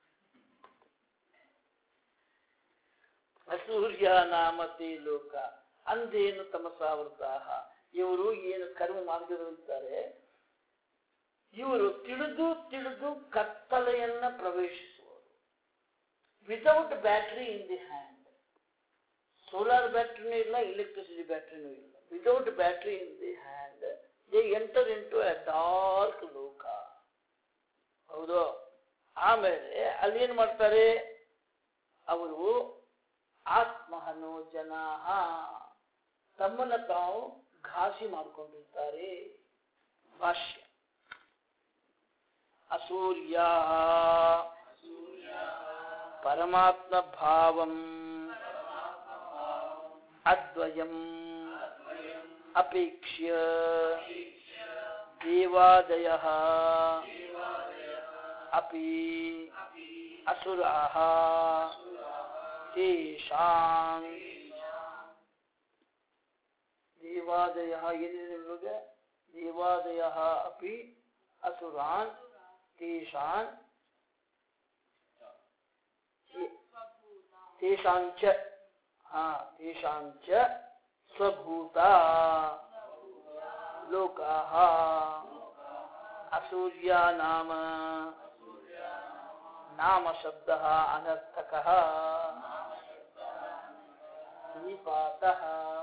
ಅಸೂರ್ಯ ನಾಮತೆ ಲೋಕ ಅಂದೇನು ತಮಸಾವೃತಾಹ ಇವರು ಏನು ಕರ್ಮ ಮಾರ್ಗದಲ್ಲಿದ್ದಾರೆ ಇವರು ತಿಳಿದು ತಿಳಿದು ಕತ್ತಲೆಯನ್ನ ಪ್ರವೇಶಿಸುವರು without battery in the hand solar ಬ್ಯಾಟ್ರಿನೂ ಇಲ್ಲ ಎಲೆಕ್ಟ್ರಿಸಿಟಿ ಬ್ಯಾಟ್ರಿನೂ ಇಲ್ಲ without battery in the hand they enter into a dark ಲೋಕ ಹೌದು ಆಮೇಲೆ ಅಲ್ಲಿ ಏನ್ ಮಾಡ್ತಾರೆ ಅವರು ಆತ್ಮಹನೋ ಜನಾಹ ತಮ್ಮನ್ನ ತಾವು ಘಾಸಿ ಮಾಡಿಕೊಂಡಿರ್ತಾರೆ ಭಾಷ್ಯ ಅಸೂರ್ಯ ಪರಮಾತ್ಮ ಭಾವಂ ಅದ್ವಯಂ ಅಪೇಕ್ಷ್ಯ ದೇವಾದಯ ಅಪಿ ಅಸುರಾಹ ತೇಷಾಂ ದೇವಾದಯ ಏನಿದೆ ನಿಮಗೆ ದೇವಾದಯ ಅಪಿ ಅಸುರಾನ್ ತೇಷಾನ್ ತೇಷಾಂಚ ಹಾ ತೇಷಾಂಚ ಸ್ವಭೂತ ಲೋಕಾಃ ಅಸೂರ್ಯ ನಾಮ ನಾಮ ಶಬ್ದ ಅನರ್ಥಕಃ ನಿಪಾತಃ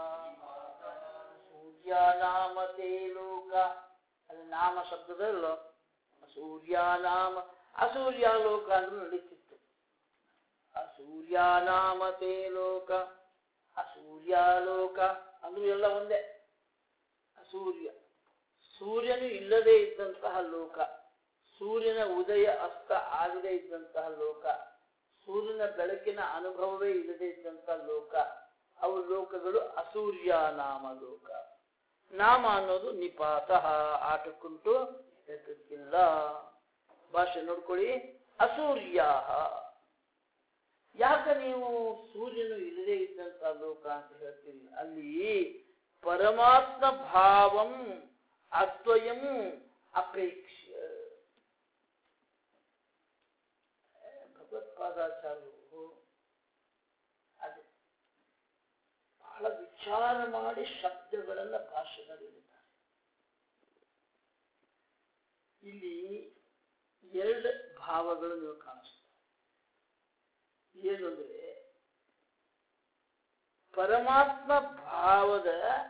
ಸೂರ್ಯ ನಾಮ ತೇ ಲೋಕ ಅದು ನಾಮ ಶಬ್ದದಲ್ಲ ಸೂರ್ಯ ನಾಮ ಅಸೂರ್ಯ ಲೋಕ ಅಂದ್ರೆ ನಡೀತಿತ್ತು ಅಸೂರ್ಯ ನಾಮ ತೇ ಲೋಕ ಅಸೂರ್ಯ ಲೋಕ ಅಂದ್ರೂ ಎಲ್ಲ ಒಂದೇ ಅಸೂರ್ಯ ಸೂರ್ಯನು ಇಲ್ಲದೆ ಇದ್ದಂತಹ ಲೋಕ ಸೂರ್ಯನ ಉದಯ ಅಸ್ತ ಆಗದೆ ಇದ್ದಂತಹ ಲೋಕ ಸೂರ್ಯನ ಬೆಳಕಿನ ಅನುಭವವೇ ಇಲ್ಲದೆ ಇದ್ದಂತಹ ಲೋಕ ಅವು ಲೋಕಗಳು ಅಸೂರ್ಯ ನಾಮ ಲೋಕ ನಾಮ ಅನ್ನೋದು ನಿಪಾತ ಆಟಕ್ಕುಂಟು ಎತ್ತಕ್ಕಿಲ್ಲ ಭಾಷೆ ನೋಡ್ಕೊಳ್ಳಿ ಅಸೂರ್ಯ ಯಾಕೆ ನೀವು ಸೂರ್ಯನು ಇಲ್ಲದೆ ಇದ್ದಂತ ಲೋಕ ಅಂತ ಹೇಳ್ತೀರಿ ಅಲ್ಲಿ ಪರಮಾತ್ಮ ಭಾವಂ ಅದ್ವಯಂ ಅಪೇಕ್ಷ ಭಗವತ್ಪಾದಾಚಾರ್ಯರು ಅದೇ ಬಹಳ ವಿಚಾರ ಮಾಡಿ ಶಬ್ದಗಳನ್ನ ಭಾಷೆನಲ್ಲಿ ಇಳಿದ್ದಾರೆ ಇಲ್ಲಿ ಎರಡು ಭಾವಗಳು ನೀವು ಕಾಣಿಸ್ತವೆ ಏನು ಅಂದ್ರೆ ಪರಮಾತ್ಮ ಭಾವದ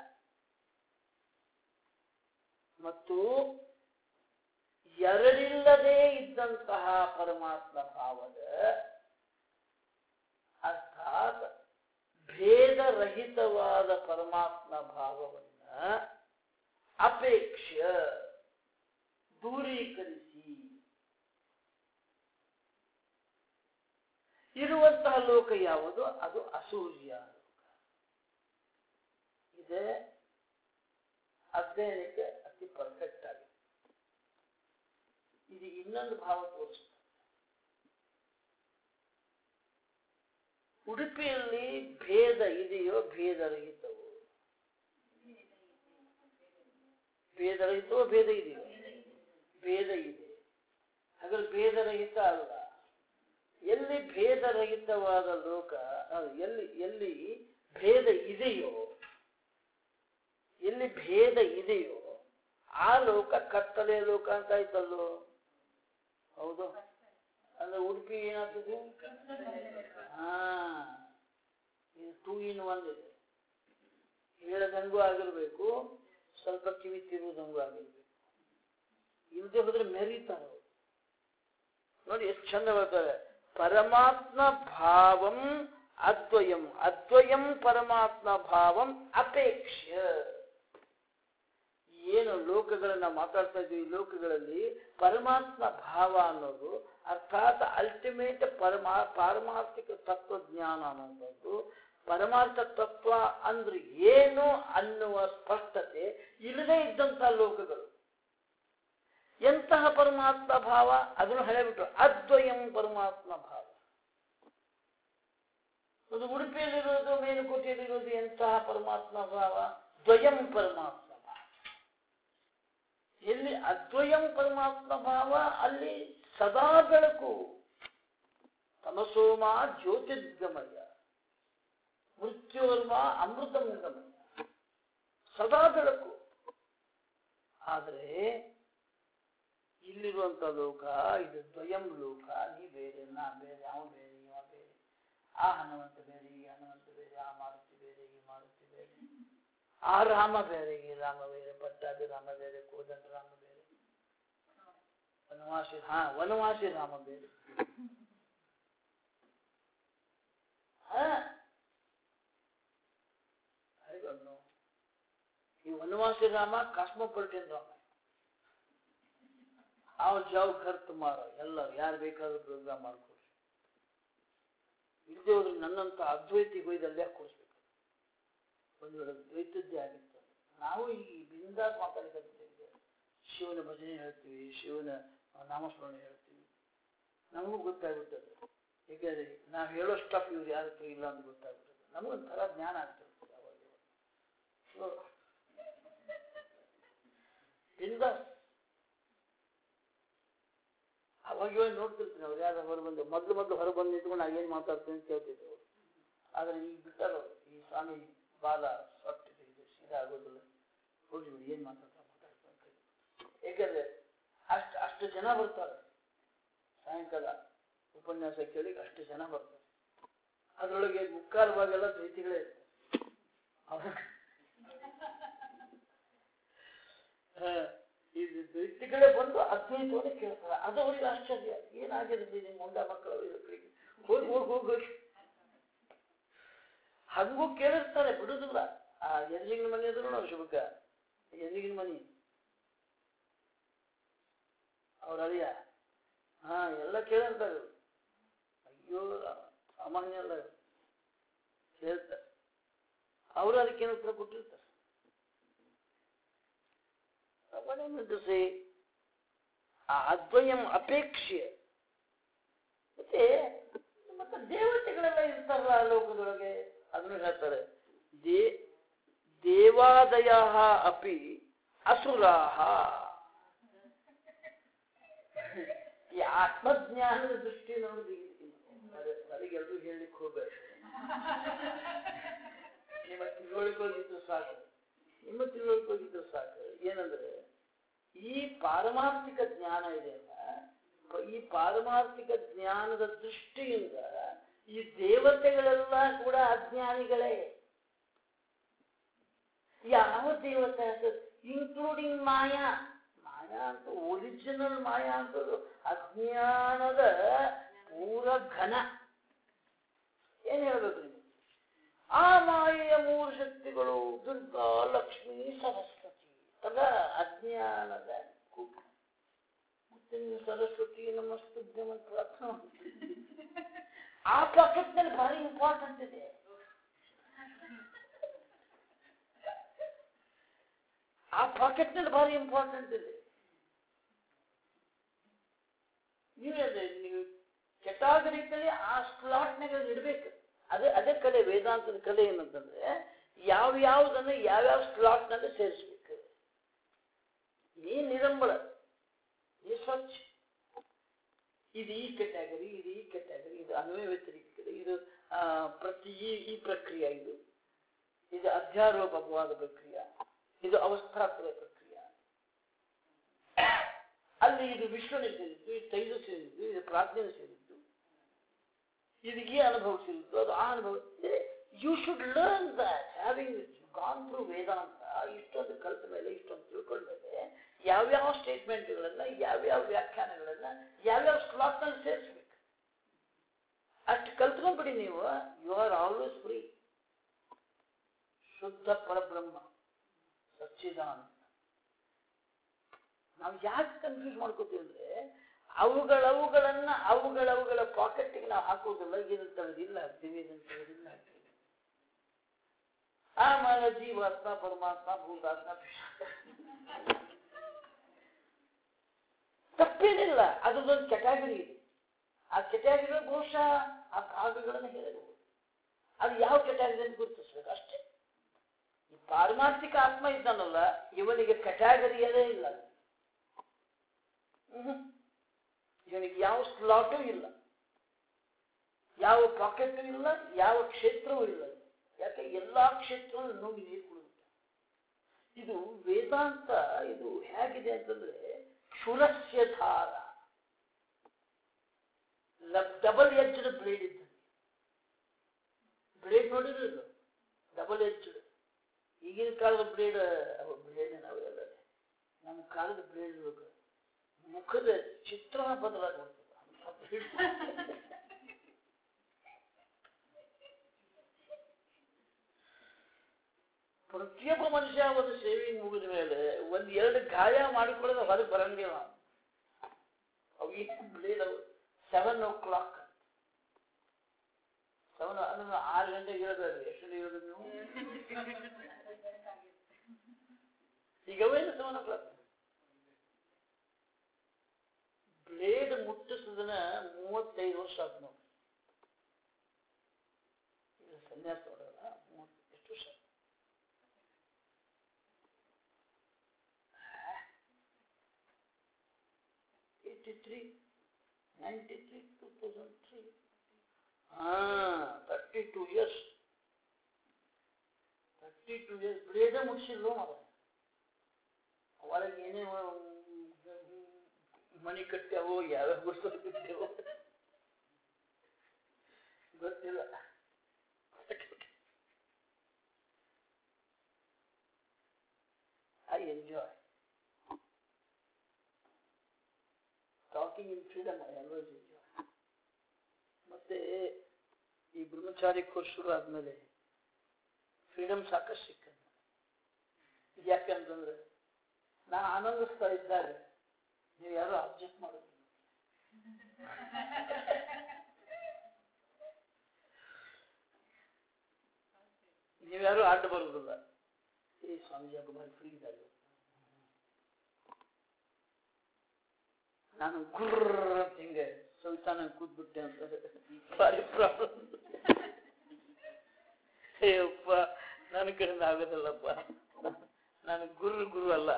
ಮತ್ತು ಎರಡಿಲ್ಲದೆ ಇದ್ದಂತಹ ಪರಮಾತ್ಮ ಭಾವದ ಅರ್ಥಾತ್ ಭೇದರಹಿತವಾದ ಪರಮಾತ್ಮ ಭಾವವನ್ನ ಅಪೇಕ್ಷ ದೂರೀಕರಿಸಿ ಇರುವಂತಹ ಲೋಕ ಯಾವುದು ಅದು ಅಸೂರ್ಯ ಲೋಕ ಇದೆ ಅಧ್ಯಯನಕ್ಕೆ ಅತಿ ಪರ್ಫೆಕ್ಟ್ ಆಗಿದೆ ಇದು ಇನ್ನೊಂದು ಭಾವ ತೋರಿಸ್ತದೆ ಉಡುಪಿಯಲ್ಲಿ ಭೇದ ಇದೆಯೋ ಭೇದರಹಿತವೋ ಭೇದರಹಿತವೋ ಭೇದ ಇದೆಯೋ ಭೇದ ಇದೆ ಹಾಗಾದ್ರೆ ಭೇದರಹಿತ ಅಲ್ಲ ಎಲ್ಲಿ ಭೇದರಹಿತವಾದ ಲೋಕ ಅಹ್, ಎಲ್ಲಿ ಎಲ್ಲಿ ಭೇದ ಇದೆಯೋ ಎಲ್ಲಿ ಭೇದ ಇದೆಯೋ ಆ ಲೋಕ ಕತ್ತಲೆ ಲೋಕ ಅಂತ ಆಯ್ತಲ್ಲೋ ಹೌದು ಅಂದ್ರೆ ಉಡುಪಿ ಏನಾಗ್ತದೆ ಹಾ ಇದು ಟೂ ಇನ್ ಒನ್ ಇದೆ ಹೇಳದಂಗೂ ಆಗಿರ್ಬೇಕು ಸ್ವಲ್ಪ ಕಿವಿ ತಿರುವುದಂಗೂ ಆಗಿರ್ಬೇಕು ಇಲ್ಲದೆ ಹೋದ್ರೆ ಮೆರೀತಾರೆ ಅವ್ರು. ನೋಡಿ ಎಷ್ಟು ಚಂದ ಬರ್ತದೆ ಪರಮಾತ್ಮ ಭಾವಂ ಅದ್ವಯಂ ಅದ್ವಯಂ ಪರಮಾತ್ಮ ಭಾವಂ ಅಪೇಕ್ಷ ಏನು ಲೋಕಗಳನ್ನ ಮಾತಾಡ್ತಾ ಇದ್ವಿ ಈ ಲೋಕಗಳಲ್ಲಿ ಪರಮಾತ್ಮ ಭಾವ ಅನ್ನೋದು ಅರ್ಥಾತ್ ಅಲ್ಟಿಮೇಟ್ ಪರಮಾ ಪಾರಮಾರ್ಥಿಕ ತತ್ವಜ್ಞಾನ ಅನ್ನೋದು ಪರಮಾರ್ಥ ತತ್ವ ಅಂದ್ರೆ ಏನು ಅನ್ನುವ ಸ್ಪಷ್ಟತೆ ಇಲ್ಲದೆ ಇದ್ದಂತಹ ಲೋಕಗಳು ಎಂತಹ ಪರಮಾತ್ಮ ಭಾವ ಅದನ್ನು ಹೇಳಿಬಿಟ್ರು ಅದ್ವಯಂ ಪರಮಾತ್ಮ ಭಾವ ಅದು ಉಡುಪಿಯಲ್ಲಿರೋದು ಮೇಲುಕೋಟೆಯಲ್ಲಿರೋದು ಎಂತಹ ಪರಮಾತ್ಮ ಭಾವ ದ್ವಯಂ ಪರಮಾತ್ಮ ಭಾವ ಎಲ್ಲಿ ಅದ್ವಯಂ ಪರಮಾತ್ಮ ಭಾವ ಅಲ್ಲಿ ಸದಾ ಬೆಳಕು ತಮಸೋಮ ಜ್ಯೋತಿರ್ಗಮಯ ಮೃತ್ಯೋರ್ಮ ಅಮೃತಂ ಗಮಯ ಸದಾ ಬೆಳಕು ಆದರೆ ಇಲ್ಲಿರುವಂತ ಲೋಕ ಇದು ದ್ವಯಂ ಲೋಕ ನೀ ಬೇರೆ ನಾ ಬೇರೆ ಅವ ಬೇರೆ ಇವ ಬೇರೆ ಆ ಹನುಮಂತ ಬೇರೆ ಈ ಹನುಮಂತ ಬೇರೆ ಆ ಮಾರುತಿ ಬೇರೆ ಈ ಮಾರುತಿ ಬೇರೆ ಆ ರಾಮ ಬೇರೆ ಈ ರಾಮ ಬೇರೆ ಪಟ್ಟಾಭಿ ರಾಮ ಬೇರೆ ಕೋದಂಡ ರಾಮ ಬೇರೆ ವನವಾಸಿ ಹಾ ವನವಾಸಿ ರಾಮ ಬೇರೆ ಹಾ I don't know. ಈ ವನವಾಸಿ ರಾಮ ಕಾಸ್ಮೋಪಾಲಿಟನ್ ರಾಮ ಅವ್ ಜಾವ್ ಖರ್ ತುಮಾರ ಎಲ್ಲರೂ ಯಾರು ಬೇಕಾದ್ರೂ ಪ್ರೋಗ್ರಾಮ್ ಮಾಡ್ಕೊಡ್ರಿ ಇಲ್ಲದೆ ಹೋದ್ರೆ ನನ್ನಂತ ಅದ್ವೈತಿಗೆ ಒಯ್ದು ಅಲ್ಲೇ ಕೊಡಿಸ್ಬೇಕು ಒಂದು ವೇಳೆ ದ್ವೈತದ್ದೇ ಆಗಿತ್ತು ನಾವು ಈ ಬಿಂದಾಸ್ ಮಾತಾಡಲಿಕ್ಕೆ ಶಿವನ ಭಜನೆ ಹೇಳ್ತೀವಿ ಶಿವನ ನಾಮಸ್ಮರಣೆ ಹೇಳ್ತೀವಿ ನಮಗೂ ಗೊತ್ತಾಗ್ಬಿಟ್ಟದೆ ಏಕೆಂದ್ರೆ ನಾವು ಹೇಳೋ ಸ್ಟಫ್ ಇವ್ರು ಯಾರ ಹತ್ರ ಇಲ್ಲ ಅಂತ ಗೊತ್ತಾಗ್ಬಿಟ್ಟದೆ ನಮಗೊಂಥರ ಜ್ಞಾನ ಆಗ್ತಿರ್ತದೆ ಅವಾಗ ಸೊ ಬಿಂದಾಸ್ ಅವಾಗ ಇವಾಗ ನೋಡ್ತಿರ್ತೀನಿ ಅವ್ರು ಯಾರು ಹೊರ ಬಂದು ಮೊದಲು ಮೊದಲು ಹೊರ ಬಂದು ನಿಂತ್ಕೊಂಡು ನಾ ಏನು ಮಾತಾಡ್ತೀನಿ ಅಂತ ಕೇಳ್ತಿದ್ರು ಅವ್ರು. ಆದ್ರೆ ಈಗ ಬಿಟ್ಟಲ್ಲ ಅವ್ರು. ಈ ಸ್ವಾಮಿ ಬಾಲ ಸೊಟ್ಟು ತೆಗೆದು ಸೀದಾ ಆಗೋದಿಲ್ಲ ಹೋಗಿ ಬಿಡಿ ಏನು ಮಾತಾಡ್ತಾ ಮಾತಾಡ್ತಾ ಅಂತ ಹೇಳಿ. ಏಕೆಂದ್ರೆ ಅಷ್ಟು ಅಷ್ಟು ಜನ ಬರ್ತಾರೆ ಸಾಯಂಕಾಲ ಉಪನ್ಯಾಸ ಕೇಳಿ ಅಷ್ಟು ಜನ ಬರ್ತಾರೆ ಅದರೊಳಗೆ ಮುಕ್ಕಾಲು ಭಾಗೆಲ್ಲ ಪ್ರೀತಿಗಳೇ ಇರ್ತಾರೆ ಅವಾಗ ಹಾ, ಇದು ವ್ಯಕ್ತಿಗಳೇ ಬಂದು ಅದ್ವೈತವನ್ನೇ ಕೇಳ್ತಾರೆ ಅದು ಅವರಿಗೆ ಆಶ್ಚರ್ಯ ಏನಾಗಿದೆ ಬಿಡಿ ನಿಮ್ಮ ಮುಂಡ ಮಕ್ಕಳು ಇದಕ್ಕೆ ಹೋಗಿ ಹೋಗಿ ಹೋಗಿ ಹೋಗಿ ಹಂಗೂ ಕೇಳಿರ್ತಾರೆ ಬಿಡುದಿಲ್ಲ ಆ ಎದುರಿಗಿನ ಮನೆ ಎದುರು ನಾವು ಶುಭಕ ಎದುರಿಗಿನ ಮನೆ ಅವ್ರ ಅಳಿಯ ಹಾ ಎಲ್ಲ ಕೇಳಿರ್ತಾರೆ ಇವ್ರು. ಅಯ್ಯೋ ಸಾಮಾನ್ಯ ಅಲ್ಲ ಇವ್ರು. ಕೇಳ್ತಾರೆ ಅವರು ಅದಕ್ಕೇನು ಉತ್ತರ ಕೊಟ್ಟಿರ್ತಾರೆ What I meant to say, ಆ ಅದ್ವಯಂ ಅಪೇಕ್ಷೆ ಮತ್ತೆ ಮತ್ತೆ ದೇವತೆಗಳೆಲ್ಲ ಇರ್ತಾರಲ್ಲ ಆ ಲೋಕದೊಳಗೆ ಅದನ್ನು ಹೇಳ್ತಾರೆ ದೇ ದೇವಾದಯ ಅಪಿ ಅಸುರಾಹ ಈ ಆತ್ಮಜ್ಞಾನದ ದೃಷ್ಟಿ ನೋಡಿ ಅದಕ್ಕೆ ಎಲ್ಲರೂ ಹೇಳಲಿಕ್ಕೆ ಹೋಗ್ಬೇಕು ನಿಮ್ಮ ತಿಳುವಳಿಕೋಗಿದ್ದು ಸಾಕು ನಿಮ್ಮ ತಿಳುವಳಿಕೋಗಿದ್ದು ಸಾಕು ಏನಂದ್ರೆ ಈ ಪಾರಮಾರ್ಥಿಕ ಜ್ಞಾನ ಇದೆಯಲ್ಲ ಈ ಪಾರಮಾರ್ಥಿಕ ಜ್ಞಾನದ ದೃಷ್ಟಿಯಿಂದ ಈ ದೇವತೆಗಳೆಲ್ಲ ಕೂಡ ಅಜ್ಞಾನಿಗಳೇ ಯಾವ ದೇವತೆ ಇನ್ಕ್ಲೂಡಿಂಗ್ ಮಾಯಾ ಮಾಯಾ ಅಂತ ಒರಿಜಿನಲ್ ಮಾಯಾ ಅಂತದ್ದು ಅಜ್ಞಾನದ ಪೂರ ಘನ ಏನ್ ಹೇಳ್ಬೇಕು ನೀವು ಆ ಮಾಯೆಯ ಮೂರು ಶಕ್ತಿಗಳು ದುರ್ಗಾ ಲಕ್ಷ್ಮೀ ಸರಸ್ವತಿ ಅದ ಅಜ್ಞಾನದ ಕೂಟ ಮತ್ತೆ ನೀವು ಸರಸ್ವತಿ ನಮಸ್ತುಭ್ಯಂ ಅಂತ ಪ್ರಾರ್ಥನೆ ಮಾಡ್ತೀರಿ. ಆ ಪಾಕೆಟ್ ನಲ್ಲಿ ಭಾರಿ ಇಂಪಾರ್ಟೆಂಟ್ ಇದೆ ಆ ಪಾಕೆಟ್ ನಲ್ಲಿ ಭಾರಿ ಇಂಪಾರ್ಟೆಂಟ್ ಇದೆ ನೀವೇ ನೀವು ಕೆಟಾಗರಿಕಲಿ ಆ ಸ್ಲಾಟ್ನಾಗ ಇಡಬೇಕು ಅದೇ ಅದೇ ಕಲೆ ವೇದಾಂತದ ಕಲೆ ಏನಂತಂದ್ರೆ ಯಾವ ಯಾವುದನ್ನು ಯಾವ್ಯಾವ ಸ್ಲಾಟ್ನಲ್ಲಿ ಸೇರಿಸ್ಬೇಕು ನೀ ನಿರಂಬಳ ನೀ ಸ್ವಚ್ಛ ಇದು ಈ ಕೆಟಗರಿ ಇದು ಈ ಕೆಟಗರಿ ಇದು ಅನ್ವಯ ವ್ಯತಿರಿಕ್ತ ಇದು ಆ, ಪ್ರತಿ ಈ ಈ ಪ್ರಕ್ರಿಯೆ ಇದು ಇದು ಅಧ್ಯಾರೋಪ ಅಪವಾದ ಪ್ರಕ್ರಿಯೆ ಇದು ಅವಸ್ಥಾತ್ರ ಪ್ರಕ್ರಿಯೆ ಅಲ್ಲಿ ಇದು ವಿಶ್ವನೇ ಸೇರಿದ್ದು ಇದು ತೈಜ ಸೇರಿದ್ದು ಇದು ಪ್ರಾಜ್ಞೆ ಸೇರಿದ್ದು ಇದು ಈ ಅನುಭವ ಸೇರಿದ್ದು ಅದು ಆ ಅನುಭವ you should learn that having gone through Vedanta ಇಷ್ಟೊಂದು ಕಲಿತ ಮೇಲೆ ಇಷ್ಟೊಂದು ತಿಳ್ಕೊಂಡ ಮೇಲೆ ಯಾವ್ಯಾವ ಸ್ಟೇಟ್ಮೆಂಟ್ಗಳನ್ನ ಯಾವ್ಯಾವ ವ್ಯಾಖ್ಯಾನಗಳನ್ನ ಯಾವ್ಯಾವ ಸ್ಲಾಟ್ನಲ್ಲಿ ಸೇರಿಸ್ಬೇಕು ಅಷ್ಟು ಕಲ್ತ್ಕೊಂಡ್ಬಿಡಿ ನೀವು ಯು ಆರ್ ಆಲ್ವೇಸ್ ಫ್ರೀ ಶುದ್ಧ ಪರಬ್ರಹ್ಮ ಸಚ್ಚಿದಾನಂದ ನಾವು ಯಾಕೆ ಕನ್ಫ್ಯೂಸ್ ಮಾಡ್ಕೋತೀವಿ ಅಂದ್ರೆ ಅವುಗಳವುಗಳನ್ನ ಅವುಗಳವುಗಳ ಪಾಕೆಟ್ಗೆ ನಾವು ಹಾಕೋದಿಲ್ಲ ಇದನ್ನ ತೆಗೆದಿಲ್ಲ ಹಾಕ್ತೀವಿ ಇದನ್ನ ತೆಗೆದಿಲ್ಲ ಹಾಕ್ತೀವಿ ಆಮೇಲೆ ಜೀವಾತ್ಮ ಪರಮಾತ್ಮ ಭೂತಾತ್ಮ ತಪ್ಪೇನಿಲ್ಲ ಅದೊಂದು ಕೆಟಗರಿ ಇದೆ ಆ ಕೆಟಗರಿ ಬಹುಶಃ ಆ ಭಾಗಗಳನ್ನು ಹೇಳಬಹುದು ಅದು ಯಾವ ಕೆಟಗರಿ ಅಂತ ಗುರುತಿಸ್ಬೇಕು ಅಷ್ಟೇ ಈ ಪಾರಮಾರ್ಥಿಕ ಆತ್ಮ ಇದ್ದಾನಲ್ಲ ಇವನಿಗೆ ಕೆಟಗರಿಯದೇ ಇಲ್ಲ ಹ್ಮ್. ಇವನಿಗೆ ಯಾವ ಸ್ಲಾಟು ಇಲ್ಲ ಯಾವ ಪಾಕೆಟ್ ಇಲ್ಲ ಯಾವ ಕ್ಷೇತ್ರವೂ ಇಲ್ಲ ಯಾಕೆ ಎಲ್ಲಾ ಕ್ಷೇತ್ರವನ್ನು ನುಂಗಿ ನೀರು ಕುಡಿಯುತ್ತೆ ಇದು ವೇದಾಂತ ಇದು ಹೇಗಿದೆ ಅಂತಂದ್ರೆ ಕ್ಷುರಸ್ಯ ಧಾರ ಡಬಲ್ ಎಜ್ಡ್ ಬ್ಲೇಡ್ ಇದ್ದ ಬ್ಲೇಡ್ ನೋಡಿರಲಿಲ್ಲ ಡಬಲ್ ಎಜ್ಡ್ ಈಗಿನ ಕಾಲದ ಬ್ಲೇಡ್ ಬ್ಲೇಡ್ ನಾವೆಲ್ಲ ನಮ್ಮ ಕಾಲದ ಬ್ಲೇಡ್ ಇರ್ಬೇಕು ಮುಖದ ಚಿತ್ರಣ ಬದಲಾಗ್ಬಿಡ್ತದೆ ಪ್ರತಿಯೊಬ್ಬ ಮನುಷ್ಯ ಒಂದು ಸೇವಿಂಗ್ ಮುಗಿದ ಮೇಲೆ ಒಂದ್ ಎರಡು ಗಾಯ ಮಾಡಿಕೊಳ್ಳೋದು ಹೊರಗೆ ಬರಂಗಿಲ್ಲ ಅವು ಬ್ಲೇಡ್ ಅವು ಸೆವೆನ್ ಓ ಕ್ಲಾಕ್ ಸೆವೆನ್ ಅಂದ್ರೆ ಆರು ಗಂಟೆಗೆ ಇರೋದು ಎಷ್ಟು ಇರೋದು ನೀವು ಈಗ ಅವೇನು ಸೆವೆನ್ ಓ ಕ್ಲಾಕ್ ಬ್ಲೇಡ್ ಮುಟ್ಟಿಸಿದನ ಮೂವತ್ತೈದು ವರ್ಷ ಆಯ್ತು ನೋಡಿ ಇದು ಸನ್ಯಾಸ ನೋಡೋಣ ಮೂವತ್ತು ಎಷ್ಟು ವರ್ಷ eighty three ninety three two thousand three ಹಾ thirty two years thirty two years ಬಿಡೇದ ಮುಗಿಸಿಲ್ವ ಮಗ ಒಳಗೆ ಏನೇ ಮನಿ ಕಟ್ಟ್ಯಾವೋ ಯಾವ್ಯಾವ ವಸ್ತು ಕಟ್ಟ್ಯಾವೋ ಗೊತ್ತಿಲ್ಲ I enjoy talking in freedom I always enjoy ಮತ್ತೆ ಈ ಬ್ರಹ್ಮಚಾರಿ ಕೋರ್ಸ್ ಶುರು ಆದ್ಮೇಲೆ ಫ್ರೀಡಮ್ ಸಾಕಷ್ಟು ಸಿಕ್ಕಂತ ಯಾಕಂತಂದ್ರೆ ನಾ ಆನಂದಿಸ್ತಾ ಇದ್ದಾಗ ನೀವು ಯಾರು ಅಬ್ಜೆಕ್ಟ್ ಮಾಡೋದಿಲ್ಲ ನೀವ್ಯಾರು ಅಡ್ಡ ಬರುವುದಿಲ್ಲ ಏ ಸ್ವಾಮೀಜಿ ಯಾಕೆ ಬಾರಿ ಫ್ರೀ ಇದ್ದಾರೆ ನಾನು ಗುರ್ರ ಅಂತ ಹಿಂಗೆ ಸುಲ್ತಾನ ಕೂತ್ಬಿಟ್ಟೆ ಅಂತ ಭಾರಿ ಪ್ರಾಬ್ಲಮ್ ಅಯ್ಯಪ್ಪ ನನ್ನ ಕಡೆಯಿಂದ ಆಗೋದಿಲ್ಲಪ್ಪ ನಾನು ಗುರು ಗುರು ಅಲ್ಲ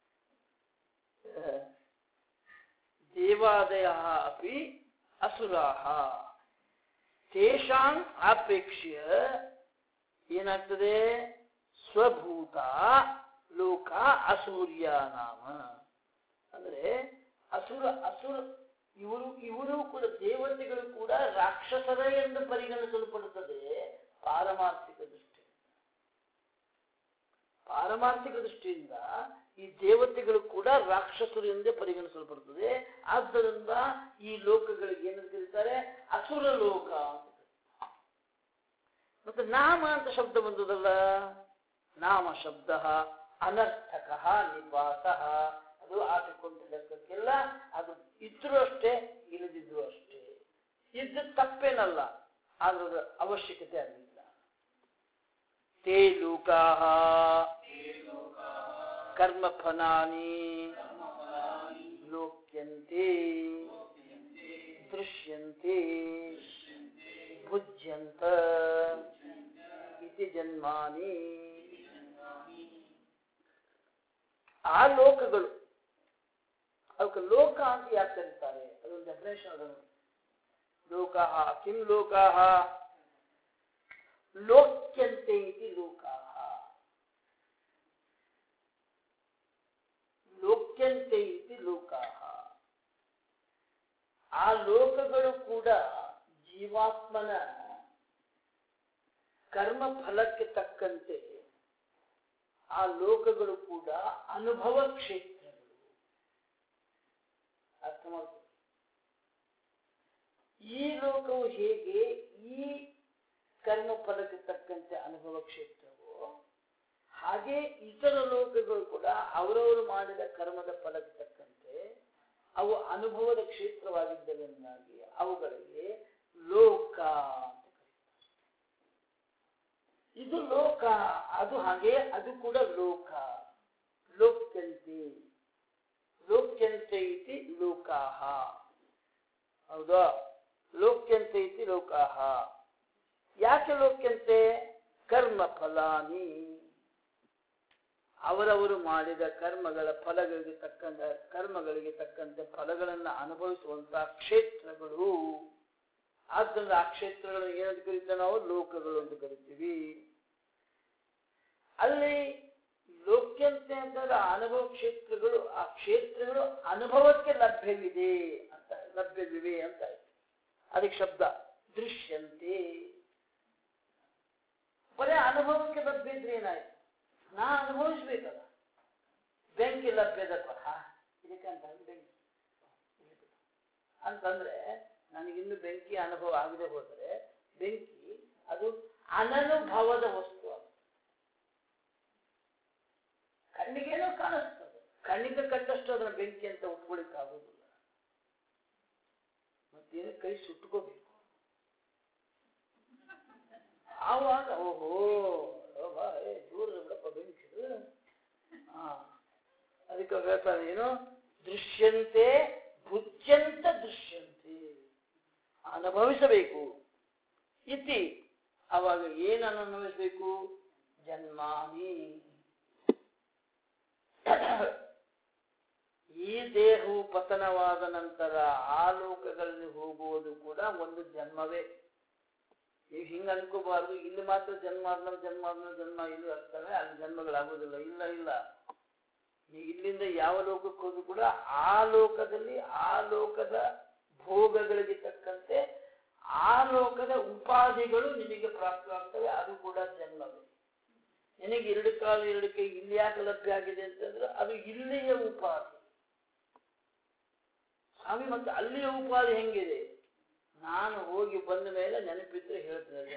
ದೇವಾದಯ ಅಪಿ ಅಸುರಾಹ ತೇಷಾಂ ಅಪೇಕ್ಷೆಯ ಏನಾಗ್ತದೆ ಸ್ವಭೂತ ಲೋಕ ಅಸೂರ್ಯ ನಾಮ ಅಂದ್ರೆ ಅಸುರ ಅಸುರ ಇವರು ಇವರು ಕೂಡ ದೇವತೆಗಳು ಕೂಡ ರಾಕ್ಷಸರ ಎಂದು ಪರಿಗಣಿಸಲ್ಪಡುತ್ತದೆ ಪಾರಮಾರ್ಥಿಕ ದೃಷ್ಟಿ ಪಾರಮಾರ್ಥಿಕ ದೃಷ್ಟಿಯಿಂದ ಈ ದೇವತೆಗಳು ಕೂಡ ರಾಕ್ಷಸರು ಎಂದೇ ಪರಿಗಣಿಸಲ್ಪಡುತ್ತದೆ ಆದ್ದರಿಂದ ಈ ಲೋಕಗಳಿಗೆ ಏನಂತ ಕರೀತಾರೆ ಅಸುರ ಲೋಕ ಅಂತ ಮತ್ತೆ ನಾಮ ಅಂತ ಶಬ್ದ ಬಂದದಲ್ಲ ನಾಮ ಶಬ್ದ ಅನರ್ಥಕ ನಿಪಾತ ಅದು ಆಟಿಕೊಂಡ ಲೆಕ್ಕಕ್ಕಿಲ್ಲ ಅದು ಇದ್ರೂ ಅಷ್ಟೇ ಇಲ್ಲದಿದ್ರು ಅಷ್ಟೇ ಇದ್ದು ತಪ್ಪೇನಲ್ಲ ಆದ್ರೆ ಅದರ ಅವಶ್ಯಕತೆ ಆಗಲಿಲ್ಲ ತೇ ಲೋಕಾ ಕರ್ಮಫಲಾನಿ ಲೋಕ್ಯಂತೆ ದೃಶ್ಯಂತೆ ಭುಜ್ಯಂತ ಇತಿ ಜನ್ಮಾನಿ ಆ ಲೋಕಗಳು ಅವಕ್ಕೆ ಲೋಕ ಅಂತ ಯಾಕೆ ಕರೀತಾರೆ ಅದೊಂದು ಡೆಫಿನೇಷನ್ ಅದ ಲೋಕ ಕಿಂ ಲೋಕ ಲೋಕ್ಯಂತೆ ಇತಿ ಲೋಕ ಲೋಕ್ಯಂತೆ ಇತಿ ಲೋಕ ಆ ಲೋಕಗಳು ಕೂಡ ಜೀವಾತ್ಮನ ಕರ್ಮ ಫಲಕ್ಕೆ ತಕ್ಕಂತೆ ಆ ಲೋಕಗಳು ಕೂಡ ಅನುಭವ ಕ್ಷೇತ್ರಗಳು ಅರ್ಥ ಮಾಡ್ಕೊ ಈ ಲೋಕವು ಹೇಗೆ ಈ ಕರ್ಮ ಫಲಕ್ಕೆ ತಕ್ಕಂತೆ ಅನುಭವ ಕ್ಷೇತ್ರವೋ ಹಾಗೆ ಇತರ ಲೋಕಗಳು ಕೂಡ ಅವರವರು ಮಾಡಿದ ಕರ್ಮದ ಫಲಕ್ಕೆ ತಕ್ಕಂತೆ ಅವು ಅನುಭವದ ಕ್ಷೇತ್ರವಾಗಿದ್ದರಿಂದಾಗಿ ಅವುಗಳಿಗೆ ಲೋಕ ಅಂತ ಕರೀತಾರೆ ಇದು ಲೋಕ ಅದು ಹಾಗೆ ಅದು ಕೂಡ ಲೋಕ ಲೋಕ್ಯಂತೆ ಲೋಕ್ಯಂತೆ ಇತಿ ಲೋಕಾಹ ಹೌದಾ ಲೋಕ್ಯಂತೆ ಇತಿ ಲೋಕಾಹ ಯಾಕೆ ಲೋಕ್ಯಂತೆ ಕರ್ಮ ಫಲಾನಿ ಅವರವರು ಮಾಡಿದ ಕರ್ಮಗಳ ಫಲಗಳಿಗೆ ತಕ್ಕಂತ ಕರ್ಮಗಳಿಗೆ ತಕ್ಕಂತೆ ಫಲಗಳನ್ನು ಅನುಭವಿಸುವಂತಹ ಕ್ಷೇತ್ರಗಳು ಆದ್ದರಿಂದ ಆ ಕ್ಷೇತ್ರಗಳನ್ನು ಏನಂತ ಕರೀತೀವಿ ನಾವು ಲೋಕಗಳು ಅಂತ ಕರಿತೀವಿ ಅಲ್ಲಿ ಲೋಕ್ಯಂತೆ ಅಂತಂದ್ರೆ ಆ ಅನುಭವ ಕ್ಷೇತ್ರಗಳು ಆ ಕ್ಷೇತ್ರಗಳು ಅನುಭವಕ್ಕೆ ಲಭ್ಯವಿದೆ ಅಂತ ಲಭ್ಯವಿವೆ ಅಂತ ಆಯ್ತು ಅದಕ್ಕೆ ಶಬ್ದ ದೃಶ್ಯಂತೆ ಬರೀ ಅನುಭವಕ್ಕೆ ಲಭ್ಯ ಇದ್ರೆ ಏನಾಯ್ತು ನಾ ಅನುಭವಿಸ್ಬೇಕಲ್ಲ ಬೆಂಕಿ ಲಭ್ಯದಪ್ಪ ಹಾ ಇದಕ್ಕಂತ ಬೆಂಕಿ ಅಂತಂದ್ರೆ ನನಗಿನ್ನು ಬೆಂಕಿ ಅನುಭವ ಆಗದೆ ಹೋದರೆ ಬೆಂಕಿ ಅದು ಅನನುಭವದ ವಸ್ತು ಅದು ಕಣ್ಣಿಗೇನೋ ಕಾಣಿಸ್ತದೆ ಕಣ್ಣಿಗೆ ಕಟ್ಟಷ್ಟು ಅದನ್ನ ಬೆಂಕಿ ಅಂತ ಉಟ್ಕೊಳಿಕ್ ಆಗೋದಿಲ್ಲ ಮತ್ತೇನು ಕೈ ಸುಟ್ಕೋಬೇಕು ಆವಾಗ ಓಹೋ ಬಾ ಏ ದೂರದ ಬಿಡಪ್ಪ ಬೆಂಕಿ ಇದು. ಹಾ ಅದಕ್ಕೆ ಹೇಳ್ತಾರೆ ಏನು ದೃಶ್ಯಂತೆ ಭುಜ್ಯಂತ ದೃಶ್ಯಂತೆ ಅನುಭವಿಸಬೇಕು ಇತಿ ಅವಾಗ ಏನನ್ನು ಅನುಭವಿಸಬೇಕು ಜನ್ಮಾನಿ ಈ ದೇಹವು ಪತನವಾದ ನಂತರ ಆ ಲೋಕಗಳಲ್ಲಿ ಒಂದು ಜನ್ಮವೇ ಈಗ ಹಿಂಗ ಅನ್ಕೋಬಾರ್ದು ಇಲ್ಲಿ ಮಾತ್ರ ಜನ್ಮ ಆದ್ಮೇಲೆ ಜನ್ಮ ಆದ್ಮೇಲೆ ಜನ್ಮ ಇಲ್ಲಿ ಆಗ್ತವೆ ಅಲ್ಲಿ ಜನ್ಮಗಳಾಗೋದಿಲ್ಲ ಇಲ್ಲ ಇಲ್ಲ ನೀ ಇಲ್ಲಿಂದ ಯಾವ ಲೋಕಕ್ಕೆ ಹೋದ್ರು ಕೂಡ ಆ ಲೋಕದಲ್ಲಿ ಆ ಲೋಕದ ಭೋಗಗಳಿಗೆ ತಕ್ಕಂತೆ ಆ ಲೋಕದ ಉಪಾಧಿಗಳು ನಿನಗೆ ಪ್ರಾಪ್ತವಾಗ್ತವೆ ಅದು ಕೂಡ ಜನ್ಮವೇ ನಿನಗೆ ಎರಡು ಕಾಲು ಎರಡು ಕೈ ಇಲ್ಲಿ ಯಾಕೆ ಲಭ್ಯ ಆಗಿದೆ ಅಂತಂದ್ರೆ ಅದು ಇಲ್ಲಿಯ ಉಪಾಧಿ ಸ್ವಾಮಿ ಮತ್ತೆ ಅಲ್ಲಿಯ ಉಪಾಧಿ ಹೆಂಗಿದೆ ನಾನು ಹೋಗಿ ಬಂದ ಮೇಲೆ ನೆನಪಿದ್ರೆ ಹೇಳ್ತೇನೆ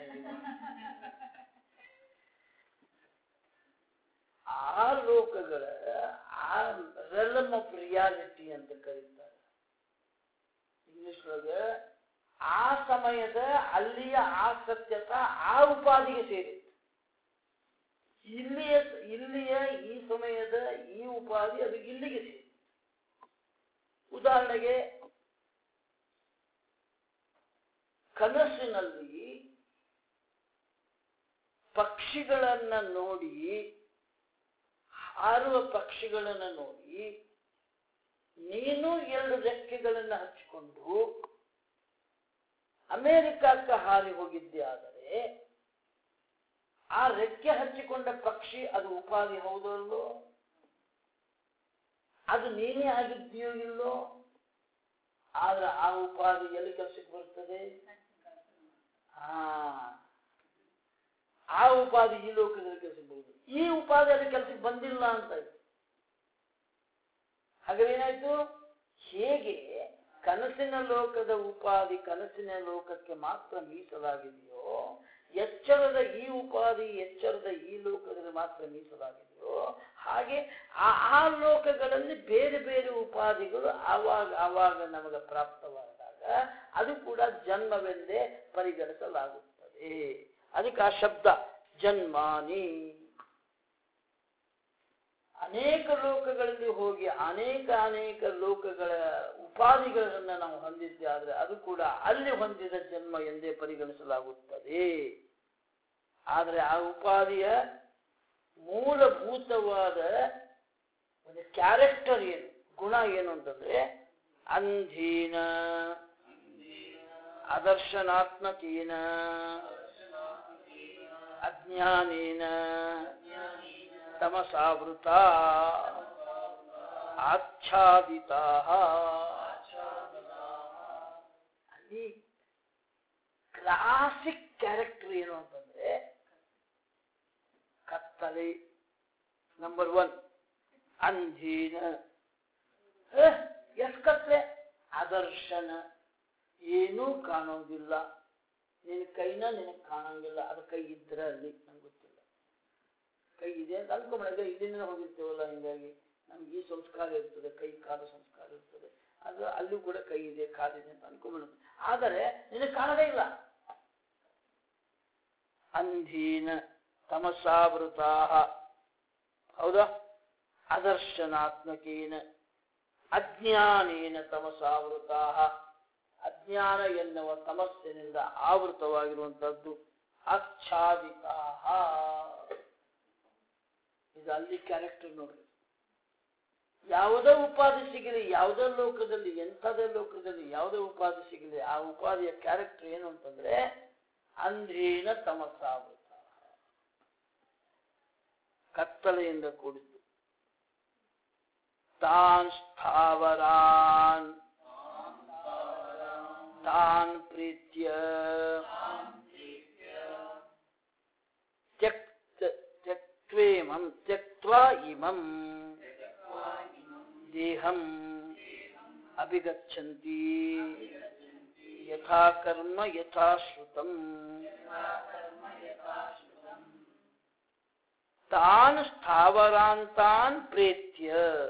ಆ ಲೋಕಗಳ ಆ ರೆಲಮ್ ಆಫ್ ರಿಯಾಲಿಟಿ ಅಂತ ಕರೀತಾರೆ ಇಂಗ್ಲಿಷ್ ಒಳಗೆ ಆ ಸಮಯದ ಅಲ್ಲಿಯ ಆ ಸತ್ಯತ ಆ ಉಪಾಧಿಗೆ ಸೇರಿತ್ತು ಇಲ್ಲಿಯ ಇಲ್ಲಿಯ ಈ ಸಮಯದ ಈ ಉಪಾಧಿ ಅದು ಇಲ್ಲಿಗೆ ಸೇರಿತ್ತು ಉದಾಹರಣೆಗೆ ಕನಸಿನಲ್ಲಿ ಪಕ್ಷಿಗಳನ್ನ ನೋಡಿ ಹಾರುವ ಪಕ್ಷಿಗಳನ್ನ ನೋಡಿ ನೀನು ಎರಡು ರೆಕ್ಕೆಗಳನ್ನ ಹಚ್ಚಿಕೊಂಡು ಅಮೆರಿಕಕ್ಕೆ ಹಾರಿ ಹೋಗಿದ್ದೆ ಆದರೆ ಆ ರೆಕ್ಕೆ ಹಚ್ಚಿಕೊಂಡ ಪಕ್ಷಿ ಅದು ಉಪಾಧಿ ಹೌದೋ ಅಲ್ಲೋ ಅದು ನೀನೇ ಆಗಿದ್ದೀಯೋ ಇಲ್ಲೋ ಆದ್ರೆ ಆ ಉಪಾಧಿ ಎಲ್ಲಿ ಕೆಲಸಕ್ಕೆ ಬರ್ತದೆ ಆ ಆ ಉಪಾಧಿ ಈ ಲೋಕದಲ್ಲಿ ಕೆಲಸಕ್ಕೆ ಬರುವುದು ಈ ಉಪಾಧಿ ಅಲ್ಲಿ ಕೆಲಸಕ್ಕೆ ಬಂದಿಲ್ಲ ಅಂತ ಆಯ್ತು ಹಾಗಾದ್ರೆ ಏನಾಯ್ತು ಹೇಗೆ ಕನಸಿನ ಲೋಕದ ಉಪಾಧಿ ಕನಸಿನ ಲೋಕಕ್ಕೆ ಮಾತ್ರ ಮೀಸಲಾಗಿದೆಯೋ ಎಚ್ಚರದ ಈ ಉಪಾಧಿ ಎಚ್ಚರದ ಈ ಲೋಕದಲ್ಲಿ ಮಾತ್ರ ಮೀಸಲಾಗಿದೆಯೋ ಹಾಗೆ ಆ ಆ ಲೋಕಗಳಲ್ಲಿ ಬೇರೆ ಬೇರೆ ಉಪಾಧಿಗಳು ಆವಾಗ ಆವಾಗ ನಮಗೆ ಪ್ರಾಪ್ತವಾದಾಗ ಅದು ಕೂಡ ಜನ್ಮವೆಂದೇ ಪರಿಗಣಿಸಲಾಗುತ್ತದೆ ಅದಕ್ಕೆ ಆ ಶಬ್ದ ಜನ್ಮಾನಿ ಅನೇಕ ಲೋಕಗಳಲ್ಲಿ ಹೋಗಿ ಅನೇಕ ಅನೇಕ ಲೋಕಗಳ ಉಪಾಧಿಗಳನ್ನ ನಾವು ಹೊಂದಿದ್ದೆ ಆದ್ರೆ ಅದು ಕೂಡ ಅಲ್ಲಿ ಹೊಂದಿದ ಜನ್ಮ ಎಂದೇ ಪರಿಗಣಿಸಲಾಗುತ್ತದೆ ಆದರೆ ಆ ಉಪಾಧಿಯ ಮೂಲಭೂತವಾದ ಒಂದು ಕ್ಯಾರೆಕ್ಟರ್ ಏನು ಗುಣ ಏನು ಅಂತಂದ್ರೆ ಅಂಧೀನ ಅದರ್ಶನಾತ್ಮಕೇನ ಅಜ್ಞಾನೇನ ತಮಸಾವೃತ ಆಚ್ಛಾದಿತ ಅಲ್ಲಿ ಕ್ಲಾಸಿಕ್ ಕ್ಯಾರೆಕ್ಟರ್ ಏನು ಅಂತಂದ್ರೆ ಕತ್ತಲೆ ನಂಬರ್ ಒನ್ ಅಂಧೀನ ಎಸ್ ಕತ್ಲೆ ಅದರ್ಶನ ಏನೂ ಕಾಣೋದಿಲ್ಲ ನಿನ್ನ ಕೈನ ನಿನಗೆ ಕಾಣಂಗಿಲ್ಲ ಅದು ಕೈ ಇದ್ರೆ ಅಲ್ಲಿ ನಂಗೆ ಗೊತ್ತಿಲ್ಲ ಕೈ ಇದೆ ಅಂತ ಅನ್ಕೊಂಬಿಡಗ ಇಲ್ಲಿಂದ ಹೋಗಿರ್ತೇವಲ್ಲ ಹಿಂಗಾಗಿ ನಮ್ಗೆ ಈ ಸಂಸ್ಕಾರ ಇರ್ತದೆ ಕೈ ಕಾಲ ಸಂಸ್ಕಾರ ಇರ್ತದೆ ಅದು ಅಲ್ಲೂ ಕೂಡ ಕೈ ಇದೆ ಕಾಲಿದೆ ಅಂತ ಅನ್ಕೊಂಡ್ಬಿಡುತ್ತೆ ಆದರೆ ನಿನಗೆ ಕಾಣದೇ ಇಲ್ಲ ಅಂಧೀನ ತಮಸಾವೃತಾ ಹೌದಾ ಅದರ್ಶನಾತ್ಮಕೇನ ಅಜ್ಞಾನೇನ ತಮಸಾವೃತಾ ಅಜ್ಞಾನ ಎನ್ನುವ ತಮಸ್ಸಿನಿಂದ ಆವೃತವಾಗಿರುವಂತದ್ದು ಆಚ್ಛಾದಿತ ಇದು ಅಲ್ಲಿ ಕ್ಯಾರೆಕ್ಟರ್ ನೋಡ್ರಿ ಯಾವುದೇ ಉಪಾಧಿ ಸಿಗಲಿ ಯಾವುದೇ ಲೋಕದಲ್ಲಿ ಎಂಥದೇ ಲೋಕದಲ್ಲಿ ಯಾವುದೇ ಉಪಾಧಿ ಸಿಗಲಿ ಆ ಉಪಾಧಿಯ ಕ್ಯಾರೆಕ್ಟರ್ ಏನು ಅಂತಂದ್ರೆ ಅಂಧೀನ ತಮಸಾವೃತ ಕತ್ತಲೆಯಿಂದ ಕೂಡಿದ್ದು ತಾನ್ ಸ್ಥಾವರಾನ್ ತಾನ್ ಪ್ರೀತ್ಯ ತ್ಯಕ್ತ ತ್ಯಕ್ತ್ವೇಮಂ ತ್ಯಕ್ತ್ವಾ ಇಮಂ ದೇಹಂ ಅಭಿಗಚ್ಚಂತಿ ಯಥಾ ಕರ್ಮ ಯಥಾ ಶ್ರುತಂ ತಾನ್ ಸ್ಥಾವರಾಂತಾನ್ ಪ್ರೇತ್ಯ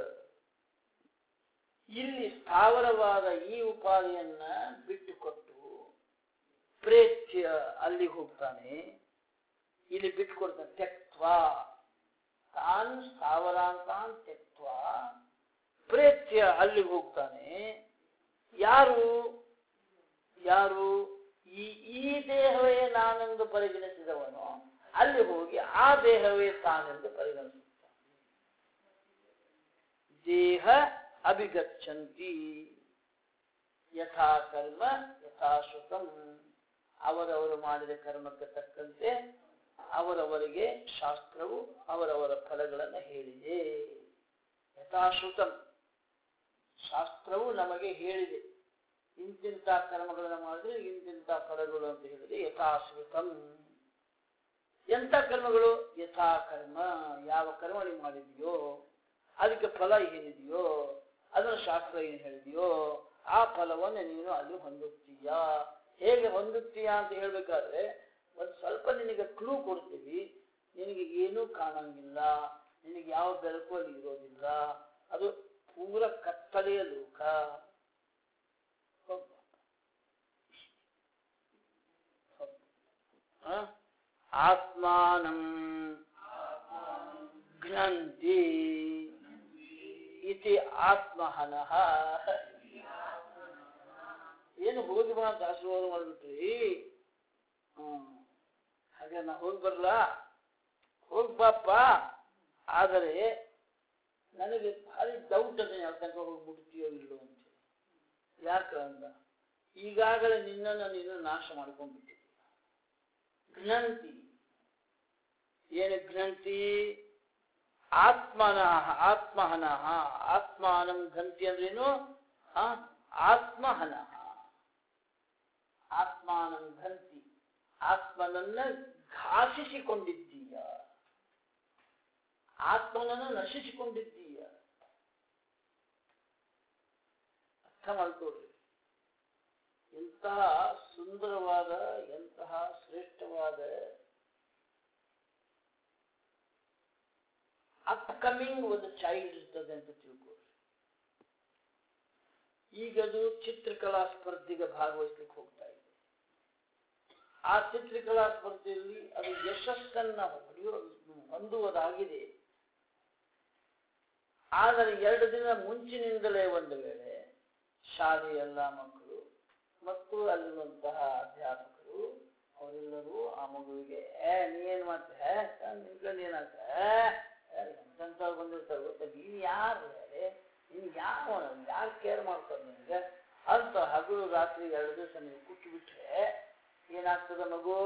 ಇಲ್ಲಿ ಸ್ಥಾವರವಾದ ಈ ಉಪಾಧಿಯನ್ನ ಬಿಟ್ಟುಕೊಟ್ಟು ಪ್ರೇತ್ಯ ಅಲ್ಲಿಗೆ ಹೋಗ್ತಾನೆ ಇಲ್ಲಿ ಬಿಟ್ಟುಕೊಡ್ತಾನೆ ತ್ಯಕ್ತ್ವ ತಾನ್ ಸ್ಥಾವರಾಂತಾನ್ ತ್ಯಕ್ತ್ವ ಪ್ರೇತ್ಯ ಅಲ್ಲಿಗೆ ಹೋಗ್ತಾನೆ ಯಾರು ಯಾರು ಈ ಈ ದೇಹವೇ ನಾನೆಂದು ಪರಿಗಣಿಸಿದವನು ಅಲ್ಲಿ ಹೋಗಿ ಆ ದೇಹವೇ ತಾನೆಂದು ಪರಿಗಣಿಸುತ್ತಾನೆ ದೇಹ ಅಭಿಗಚ್ಚಂತಿ ಯಥಾ ಕರ್ಮ ಯಥಾಶ್ರುತಂ ಅವರವರು ಮಾಡಿದ ಕರ್ಮಕ್ಕೆ ತಕ್ಕಂತೆ ಅವರವರಿಗೆ ಶಾಸ್ತ್ರವು ಅವರವರ ಫಲಗಳನ್ನು ಹೇಳಿದೆ ಯಥಾಶ್ರುತಂ ಶಾಸ್ತ್ರವು ನಮಗೆ ಹೇಳಿದೆ ಇಂತಿಂಥ ಕರ್ಮಗಳನ್ನು ಮಾಡಿದ್ರೆ ಇಂತಿಂಥ ಫಲಗಳು ಅಂತ ಹೇಳಿದೆ ಯಥಾಶ್ರುತಂ ಎಂಥ ಕರ್ಮಗಳು ಯಥಾ ಕರ್ಮ ಯಾವ ಕರ್ಮ ನೀವು ಮಾಡಿದೆಯೋ ಅದಕ್ಕೆ ಫಲ ಏನಿದೆಯೋ ಅದನ್ನು ಶಾಸ್ತ್ರ ಏನು ಹೇಳಿದೆಯೋ ಆ ಫಲವನ್ನು ನೀನು ಅಲ್ಲಿ ಹೊಂದುತ್ತೀಯ ಹೇಗೆ ಹೊಂದುತ್ತೀಯ ಅಂತ ಹೇಳ್ಬೇಕಾದ್ರೆ ಒಂದು ಸ್ವಲ್ಪ ನಿನಗೆ ಕ್ಲೂ ಕೊಡ್ತೀವಿ ನಿನಗೆ ಏನೂ ಕಾಣಂಗಿಲ್ಲ ನಿನಗೆ ಯಾವ ಬೆಳಕು ಅಲ್ಲಿ ಇರೋದಿಲ್ಲ ಅದು ಪೂರ ಕತ್ತಲೆಯ ಲೋಕ ಆ? ಆತ್ಮಾನಂ ಘ್ನಂತಿ ಇತಿ ಆತ್ಮಹನಃ ಏನು ಹೋಗಿ ಬಾ ಅಂತ ಆಶೀರ್ವಾದ ಮಾಡಿಬಿಟ್ರಿ ಹ್ಮ್ ಹಾಗೆ ನಾ ಹೋಗಿ ಬರ್ಲಾ ಹೋಗಿ ಬಾಪ್ಪ ಆದರೆ ನನಗೆ ಭಾರಿ ಡೌಟ್ ಅದೇ ಯಾವ ತನಕ ಹೋಗಿ ಮುಟ್ತೀಯೋ ಇಲ್ಲೋ ಅಂತ ಯಾಕೆ ಅಂದ ಈಗಾಗಲೇ ನಿನ್ನನ್ನು ನೀನು ನಾಶ ಮಾಡ್ಕೊಂಡ್ಬಿಟ್ಟಿದ್ದೀಯ ಘ್ನಂತಿ ಏನು ಘ್ನಂತಿ ಆತ್ಮನಃ ಆತ್ಮಹನಃ ಆತ್ಮಾನಂ ಘಂತಿ ಅಂದ್ರೇನು ಆ? ಆತ್ಮಹನಃ ಆತ್ಮಾನಂ ಘಂತಿ ಆತ್ಮನನ್ನ ಘಾಸಿಸಿಕೊಂಡಿದ್ದೀಯ ಆತ್ಮನನ್ನು ನಶಿಸಿಕೊಂಡಿದ್ದೀಯ ಅರ್ಥ ಮಾಡ್ಕೊಳ್ರಿ ಎಂತಹ ಸುಂದರವಾದ ಎಂತಹ ಶ್ರೇಷ್ಠವಾದ ಅಪ್ಕಮಿಂಗ್ ಒಂದು ಚೈಲ್ಡ್ ಇರ್ತದೆ ಅಂತ ತಿಳ್ಕೊಳ್ರಿ ಈಗದು ಚಿತ್ರಕಲಾ ಸ್ಪರ್ಧೆಗೆ ಭಾಗವಹಿಸ್ಲಿಕ್ಕೆ ಹೋಗ್ತಾ ಇದೆ ಆ ಚಿತ್ರಕಲಾ ಸ್ಪರ್ಧೆಯಲ್ಲಿ ಅದು ಯಶಸ್ಸನ್ನ ಹೊಡೆಯೋ ಹೊಂದುವುದಾಗಿದೆ ಆದರೆ ಎರಡು ದಿನ ಮುಂಚಿನಿಂದಲೇ ಒಂದು ವೇಳೆ ಶಾಲೆಯ ಎಲ್ಲ ಮಕ್ಕಳು ಮತ್ತು ಅಲ್ಲಿರುವಂತಹ ಅಧ್ಯಾಪಕರು ಅವರೆಲ್ಲರೂ ಆ ಮಗುವಿಗೆ ಏ ನೀನ್ ಮಾಡ್ತೆ ನಿನ್ಕೊಂಡು ಏನಾಗ್ತ ಎಂತೆಂಥವ್ರು ಬಂದಿರ್ತಾರೆ ಗೊತ್ತಾ ನೀನು ಯಾರು ನೀನು ಯಾವ ಯಾರು ಕೇರ್ ಮಾಡ್ತಾರೆ ನಿನಗೆ ಅಂತ ಹಗಲು ರಾತ್ರಿ ಎರಡು ದಿವಸ ನೀವು ಕುಟ್ಟಿ ಬಿಟ್ರೆ ಏನಾಗ್ತದೆ ಮಗು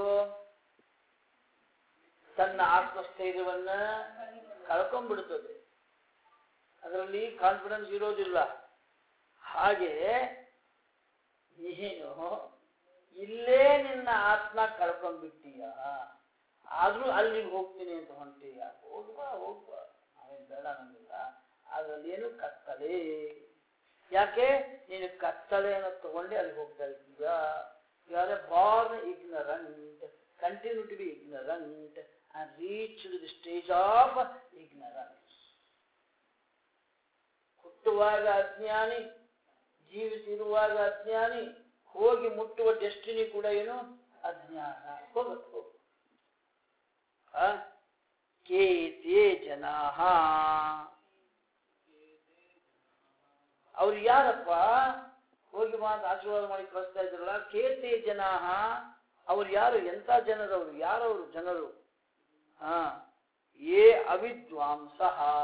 ತನ್ನ ಆತ್ಮಸ್ಥೈರ್ಯವನ್ನ ಕಳ್ಕೊಂಡ್ಬಿಡ್ತದೆ ಅದರಲ್ಲಿ ಕಾನ್ಫಿಡೆನ್ಸ್ ಇರೋದಿಲ್ಲ ಹಾಗೆ ನೀನು ಇಲ್ಲೇ ನಿನ್ನ ಆತ್ಮ ಕಳ್ಕೊಂಡ್ಬಿಟ್ಟೀಯ ಆದ್ರೂ ಅಲ್ಲಿಗೆ ಹೋಗ್ತೀನಿ ಅಂತ ಹೊಂಟೀಯ ಹೋಗ್ಬಾ ಹೋಗ್ಬಾ ಅವೇನು ಬೇಡ ನಮ್ಗಿಲ್ಲ ಅದರಲ್ಲಿ ಏನು ಕತ್ತಲೆ ಯಾಕೆ ನೀನು ಕತ್ತಲೆಯನ್ನು ತಗೊಂಡೆ ಅಲ್ಲಿಗೆ ಹೋಗ್ತಾ ಇದ್ದೀಯ you are a born ignorant continue to be ignorant and reach to the stage of ignorance ಹುಟ್ಟುವಾಗ ಅಜ್ಞಾನಿ ಜೀವಿಸಿರುವಾಗ ಅಜ್ಞಾನಿ ಹೋಗಿ ಮುಟ್ಟುವ ಡೆಸ್ಟಿನಿ ಕೂಡ ಏನು ಅಜ್ಞಾನ ಹೋಗುತ್ತೆ ಹೋಗು ಆ? ಕೇ ತೇ ಜನಾ ಅವ್ರು ಯಾರಪ್ಪ ಹೋಗಿ ಬಾ ಅಂತ ಆಶೀರ್ವಾದ ಮಾಡಿ ಕಳಿಸ್ತಾ ಇದ್ರಲ್ಲ ಕೇತೆ ಜನಾ ಅವ್ರು ಯಾರು ಎಂತ ಜನರವರು ಯಾರವರು ಜನರು ಹಾ ಏ ಅವಿದ್ವಾಂಸ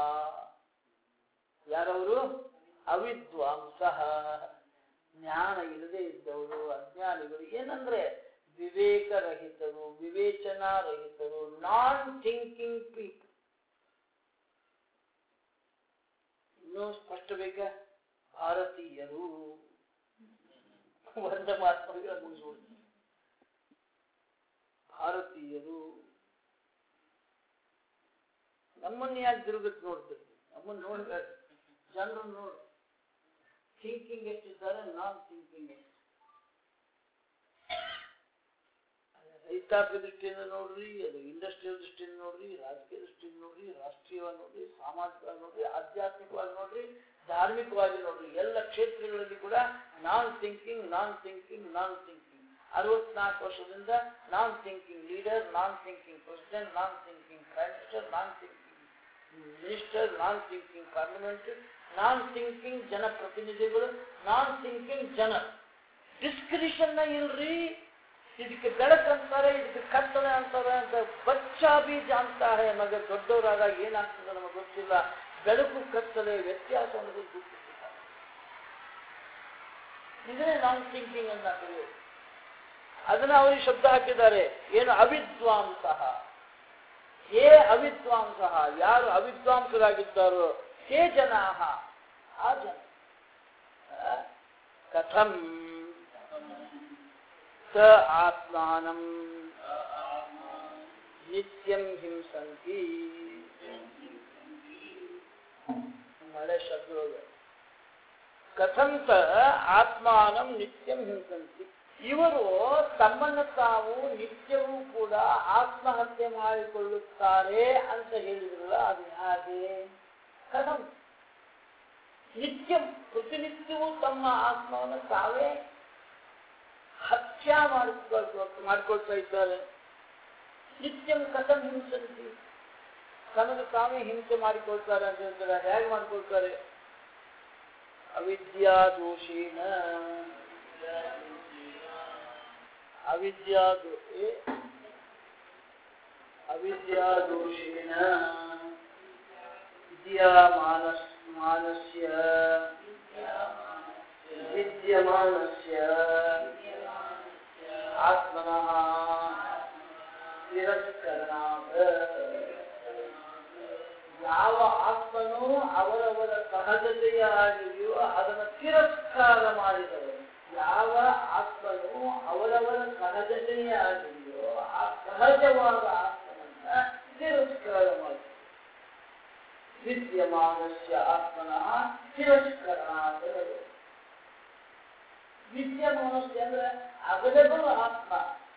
ಯಾರವರು ಅವಿದ್ವಾಂಸ ಜ್ಞಾನ ಇಲ್ಲದೆ ಇದ್ದವರು ಅಜ್ಞಾನಿಗಳು ಏನಂದ್ರೆ ವಿವೇಕರಹಿತರು ವಿವೇಚನಾರಹಿತರು ನಾನ್ ಥಿಂಕಿಂಗ್ ಪೀಪಲ್ ಇನ್ನೂ ಸ್ಪಷ್ಟ ಬೇಕಾ ಭಾರತೀಯರು ಒಂದ ಮಾತ್ರ ಮುಗಿಸ್ಬಿಡ್ತೀನಿ ಭಾರತೀಯರು ನಮ್ಮನ್ನ ಯಾಕೆ ತಿರುಗಕ್ಕೆ ನೋಡ್ತೀವಿ ನಮ್ಮನ್ನ ನೋಡ್ಬೇಕು ಜನರು ನೋಡು ಥಿಂಕಿಂಗ್ ಎಷ್ಟಿದ್ದಾರೆ ನಾನ್ ಥಿಂಕಿಂಗ್ ಎಷ್ಟು ರೈತಾಪಿ ದೃಷ್ಟಿಯಿಂದ ನೋಡ್ರಿ ಅದು ಇಂಡಸ್ಟ್ರಿಯಲ್ ದೃಷ್ಟಿಯಿಂದ ನೋಡ್ರಿ ರಾಜಕೀಯ ದೃಷ್ಟಿಯಿಂದ ನೋಡ್ರಿ ರಾಷ್ಟ್ರೀಯವಾಗಿ ನೋಡ್ರಿ ಸಾಮಾಜಿಕವಾಗಿ ನೋಡ್ರಿ ಆಧ್ಯಾತ್ಮಿಕವಾಗಿ ನೋಡ್ರಿ ಧಾರ್ಮಿಕವಾಗಿ ನೋಡ್ರಿ ಎಲ್ಲ ಕ್ಷೇತ್ರಗಳಲ್ಲಿ ಕೂಡ non thinking non thinking non thinking ಅರವತ್ನಾಲ್ಕು ವರ್ಷದಿಂದ non thinking leader non thinking president non thinking prime minister non thinking minister non thinking parliament non thinking ಜನಪ್ರತಿನಿಧಿಗಳು ನಾನ್ ಥಿಂಕಿಂಗ್ ಜನ ಡಿಸ್ಕ್ರಿಷನ್ನ ಇಲ್ರಿ ಇದಕ್ಕೆ ಬೆಳಕಂತಾರೆ ಇದಕ್ಕೆ ಕತ್ತಲೆ ಅಂತಾರೆ ಅಂತ ಬಚ್ಚಾ ಬೀಜ ಅಂತ ಹೇ ಮಗ ದೊಡ್ಡವರಾದಾಗ ಏನಾಗ್ತದೆ ನಮಗೆ ಗೊತ್ತಿಲ್ಲ ಬೆಳಕು ಕತ್ತಲೆ ವ್ಯತ್ಯಾಸ ಅನ್ನೋದು ಗೊತ್ತಿಲ್ಲ ಇದನ್ನೇ ನಾನ್ ಥಿಂಕಿಂಗ್ ಅಂತ ಕರೆಯೋದು ಅದನ್ನ ಅವರಿಗೆ ಶಬ್ದ ಹಾಕಿದ್ದಾರೆ ಏನು ಅವಿದ್ವಾಂಸಃ ಹೇ ಅವಿದ್ವಾಂಸಃ ಯಾರು ಅವಿದ್ವಾಂಸರಾಗಿದ್ದಾರೋ ಹೇ ಜನಾಹ ಆ ಜನ ಆ, ಕಥಂ ಸ ಆತ್ಮಾನಂ ನಿತ್ಯಂ ಹಿಂಸಂತಿ ಮಳೆ ಶಬ್ದ ಕಥಂತ ಆತ್ಮಾನಂ ನಿತ್ಯಂ ಹಿಂಸಂತಿ ಇವರು ತಮ್ಮನ್ನು ತಾವು ನಿತ್ಯವೂ ಕೂಡ ಆತ್ಮಹತ್ಯೆ ಮಾಡಿಕೊಳ್ಳುತ್ತಾರೆ ಅಂತ ಹೇಳಿದ್ರಲ್ಲ ಅದು ಹಾಗೆ ಕಥಂ ನಿತ್ಯಂ ಪ್ರತಿನಿತ್ಯವೂ ತಮ್ಮ ಆತ್ಮವನ್ನು ತಾವೇ ಹತ್ಯೆ ಮಾಡಿಕೊಳ್ತಾ ಮಾಡಿಕೊಳ್ತಾ ಇದ್ದಾರೆ ನಿತ್ಯಂ ಕಥಂ ಹಿಂಸಂತಿ ತನಗೆ ತಾವೇ ಹಿಂಸೆ ಮಾಡಿಕೊಳ್ತಾರೆ ಅಂತ ಹೇಳ್ತಾರೆ ಹೇಗೆ ಮಾಡಿಕೊಳ್ತಾರೆ ಅವಿದ್ಯಾ ದೋಷೇನ ಅವಿದ್ಯಾ ದೋ- ಏ? ಅವಿದ್ಯಾ ದೋಷೇನ ವಿದ್ಯಾ ಮಾನಸ್ ಮಾನಸ್ಯ ವಿದ್ಯಮಾನಸ್ಯ ಆತ್ಮನಃ ತಿರಸ್ಕರಣಾತ್ ಯಾವ ಆತ್ಮನು ಅವರವರ ಸಹಜತೆಯ ಆಗಿದೆಯೋ ಅದನ್ನು ತಿರಸ್ಕಾರ ಮಾಡಿದವರು ಯಾವ ಆತ್ಮನು ಅವರವರ ಸಹಜತೆಯ ಆಗಿದೆಯೋ ಆ ಸಹಜವಾದ ಆತ್ಮನನ್ನ ತಿರಸ್ಕಾರ ಮಾಡಿದರು ವಿದ್ಯಮಾನಸ್ಯ ಆತ್ಮನಃ ತಿರಸ್ಕರಣಾತ್ ವಿದ್ಯಮಾನಸ್ಯ ಅಂದ್ರೆ ಅವೈಲಬಲ್ ಆತ್ಮ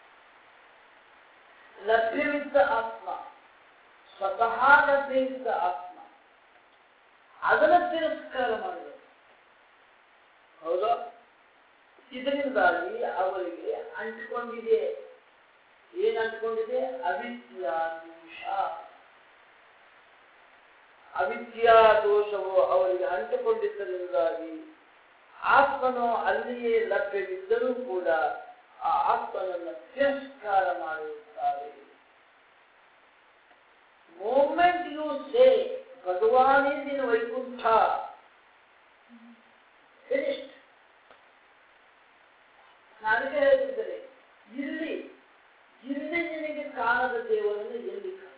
ಲಭ್ಯವಿದ್ದ ಆತ್ಮ ಸ್ವತಃ ಲಭ್ಯವಿದ್ದ ಆತ್ಮ ಅದನ್ನ ತಿರಸ್ಕಾರ ಮಾಡಿದರು ಹೌದಾ ಇದರಿಂದಾಗಿ ಅವರಿಗೆ ಅಂಟಿಕೊಂಡಿದೆ ಏನ್ ಅಂಟಿಕೊಂಡಿದೆ ಅವಿದ್ಯಾ ದೋಷ ಅವಿದ್ಯಾ ದೋಷವು ಅವರಿಗೆ ಅಂಟಿಕೊಂಡಿದ್ದರಿಂದಾಗಿ ಆತ್ಮನು ಅಲ್ಲಿಯೇ ಲಭ್ಯವಿದ್ದರೂ ಕೂಡ ಆ ಆತ್ಮನನ್ನು ತಿರಸ್ಕಾರ ಮಾಡಿರುತ್ತಾರೆ moment you say Bhagwan is in Vaikuntha finished ನನಗೆ ಹೇಳ್ತಿದ್ದಾರೆ ಇಲ್ಲಿ ಇಲ್ಲಿ ನಿನಗೆ ಕಾಣದ ದೇವರನ್ನು ಎಲ್ಲಿ ಕಾಣ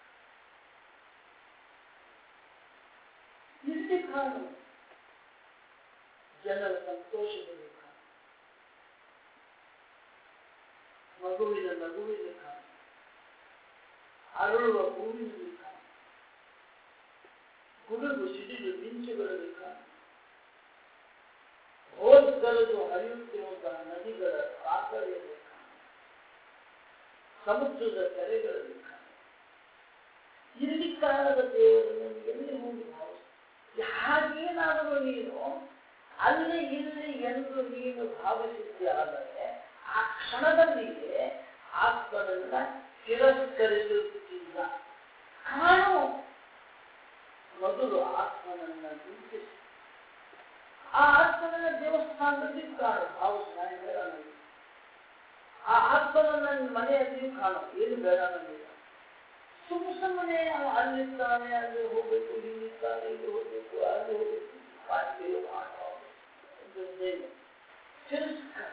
ಇಲ್ಲಿ ಕಾಣು ಜನರ ಸಂತೋಷದಲ್ಲಿ ಕಾಣು ಮಗುವಿನ ನಗುವಿನ ಕಾಣು ಅರಳುವ ಹೂವಿನಲ್ಲಿ ಕಾಣು ಗುಡುಗು ಸಿಡಿಲು ಮಿಂಚುಗಳಲ್ಲಿ ಕಾಣು ಹೋಲ್ಗಲದು ಹರಿಯುತ್ತಿರುವಂತಹ ನದಿಗಳ ಪಾತ್ರೆಯಲ್ಲಿ ಕಾಣು ಸಮುದ್ರದ ಕೆರೆಗಳಲ್ಲಿ ಕಾಣು ಇಲ್ಲಿ ಕಾಣದ ದೇವರನ್ನು ಎಲ್ಲಿ ಹೋಗಿ ಭಾವಿಸ್ತೀಯ ಹಾಗೇನಾದರೂ ನೀನು ಅಲ್ಲಿ ಇಲ್ಲಿ ಎಂದು ನೀನು ಭಾವಿಸಿದ್ದಾದರೆ ಆ ಕ್ಷಣದಲ್ಲಿಯೇ ಆತ್ಮನನ್ನ ತಿರಸ್ಕರಿಸುತ್ತಿಲ್ಲ ಕಾಣು ಮೊದಲು ಆತ್ಮನನ್ನ ಗುರುತಿಸಿ ಆ ಆತ್ಮನನ್ನ ದೇವಸ್ಥಾನದಲ್ಲಿ ಕಾಣು ಭಾವಿಸಿ ನಾನು ಬೇಡ ನನಗೆ ಆ ಆತ್ಮನನ್ನ ನಿನ್ನ ಮನೆಯಲ್ಲಿಯೂ ಕಾಣು ಏನು ಬೇಡ ನನಗೆ ಸುಮ್ಮ ಸುಮ್ಮನೆ ಅವ ಅಲ್ಲಿದ್ದಾನೆ ಅಲ್ಲಿ ಹೋಗ್ಬೇಕು ಇಲ್ಲಿದ್ದಾನೆ ಇಲ್ಲಿ ಹೋಗ್ಬೇಕು ಅಲ್ಲಿ ಹೋಗ್ಬೇಕು ಮಾಡ್ತೀವಿ ಮಾಡೋ ಇದ್ದೇನೆ ತಿರಸ್ಕಾರ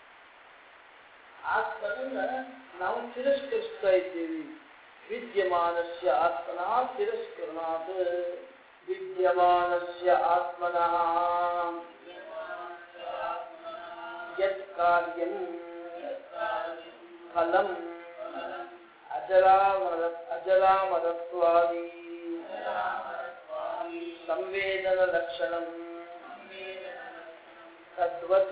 ಆತ್ಮನನ್ನ ನಾವು ತಿರಸ್ಕರಿಸ್ತಾ ಇದ್ದೇವೆ ವಿದ್ಯಮಾನಸ್ಯ ಆತ್ಮನ ತಿರಸ್ಕರಣಾತ್ ವಿದ್ಯಮಾನಸ್ಯ ಆತ್ಮನಃ ಯತ್ ಕಾರ್ಯಂ ಫಲಂ ಅಜರಾಮರ ಅಜರಾಮರತ್ವಾದಿ ಸಂವೇದನ ಲಕ್ಷಣಂ ತದ್ವತ್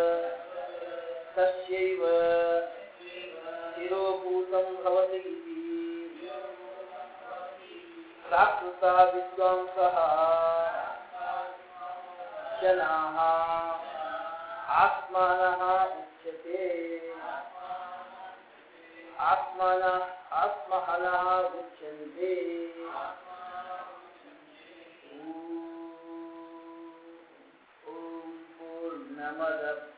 ತಸ್ಯೈವ ಸ್ಥಿರೋಭೂತಂ ಭವತಿ ಇತಿ ಪ್ರಾಕೃತ ವಿದ್ವಾಂಸಃ ಜನಾಃ ಆತ್ಮಾನಃ ಉಚ್ಯತೆ ಆತ್ಮನಃ ಆತ್ಮಹನಃ ಉಚ್ಯಂತೆ ಓಂ ಪೂರ್ಣಮದ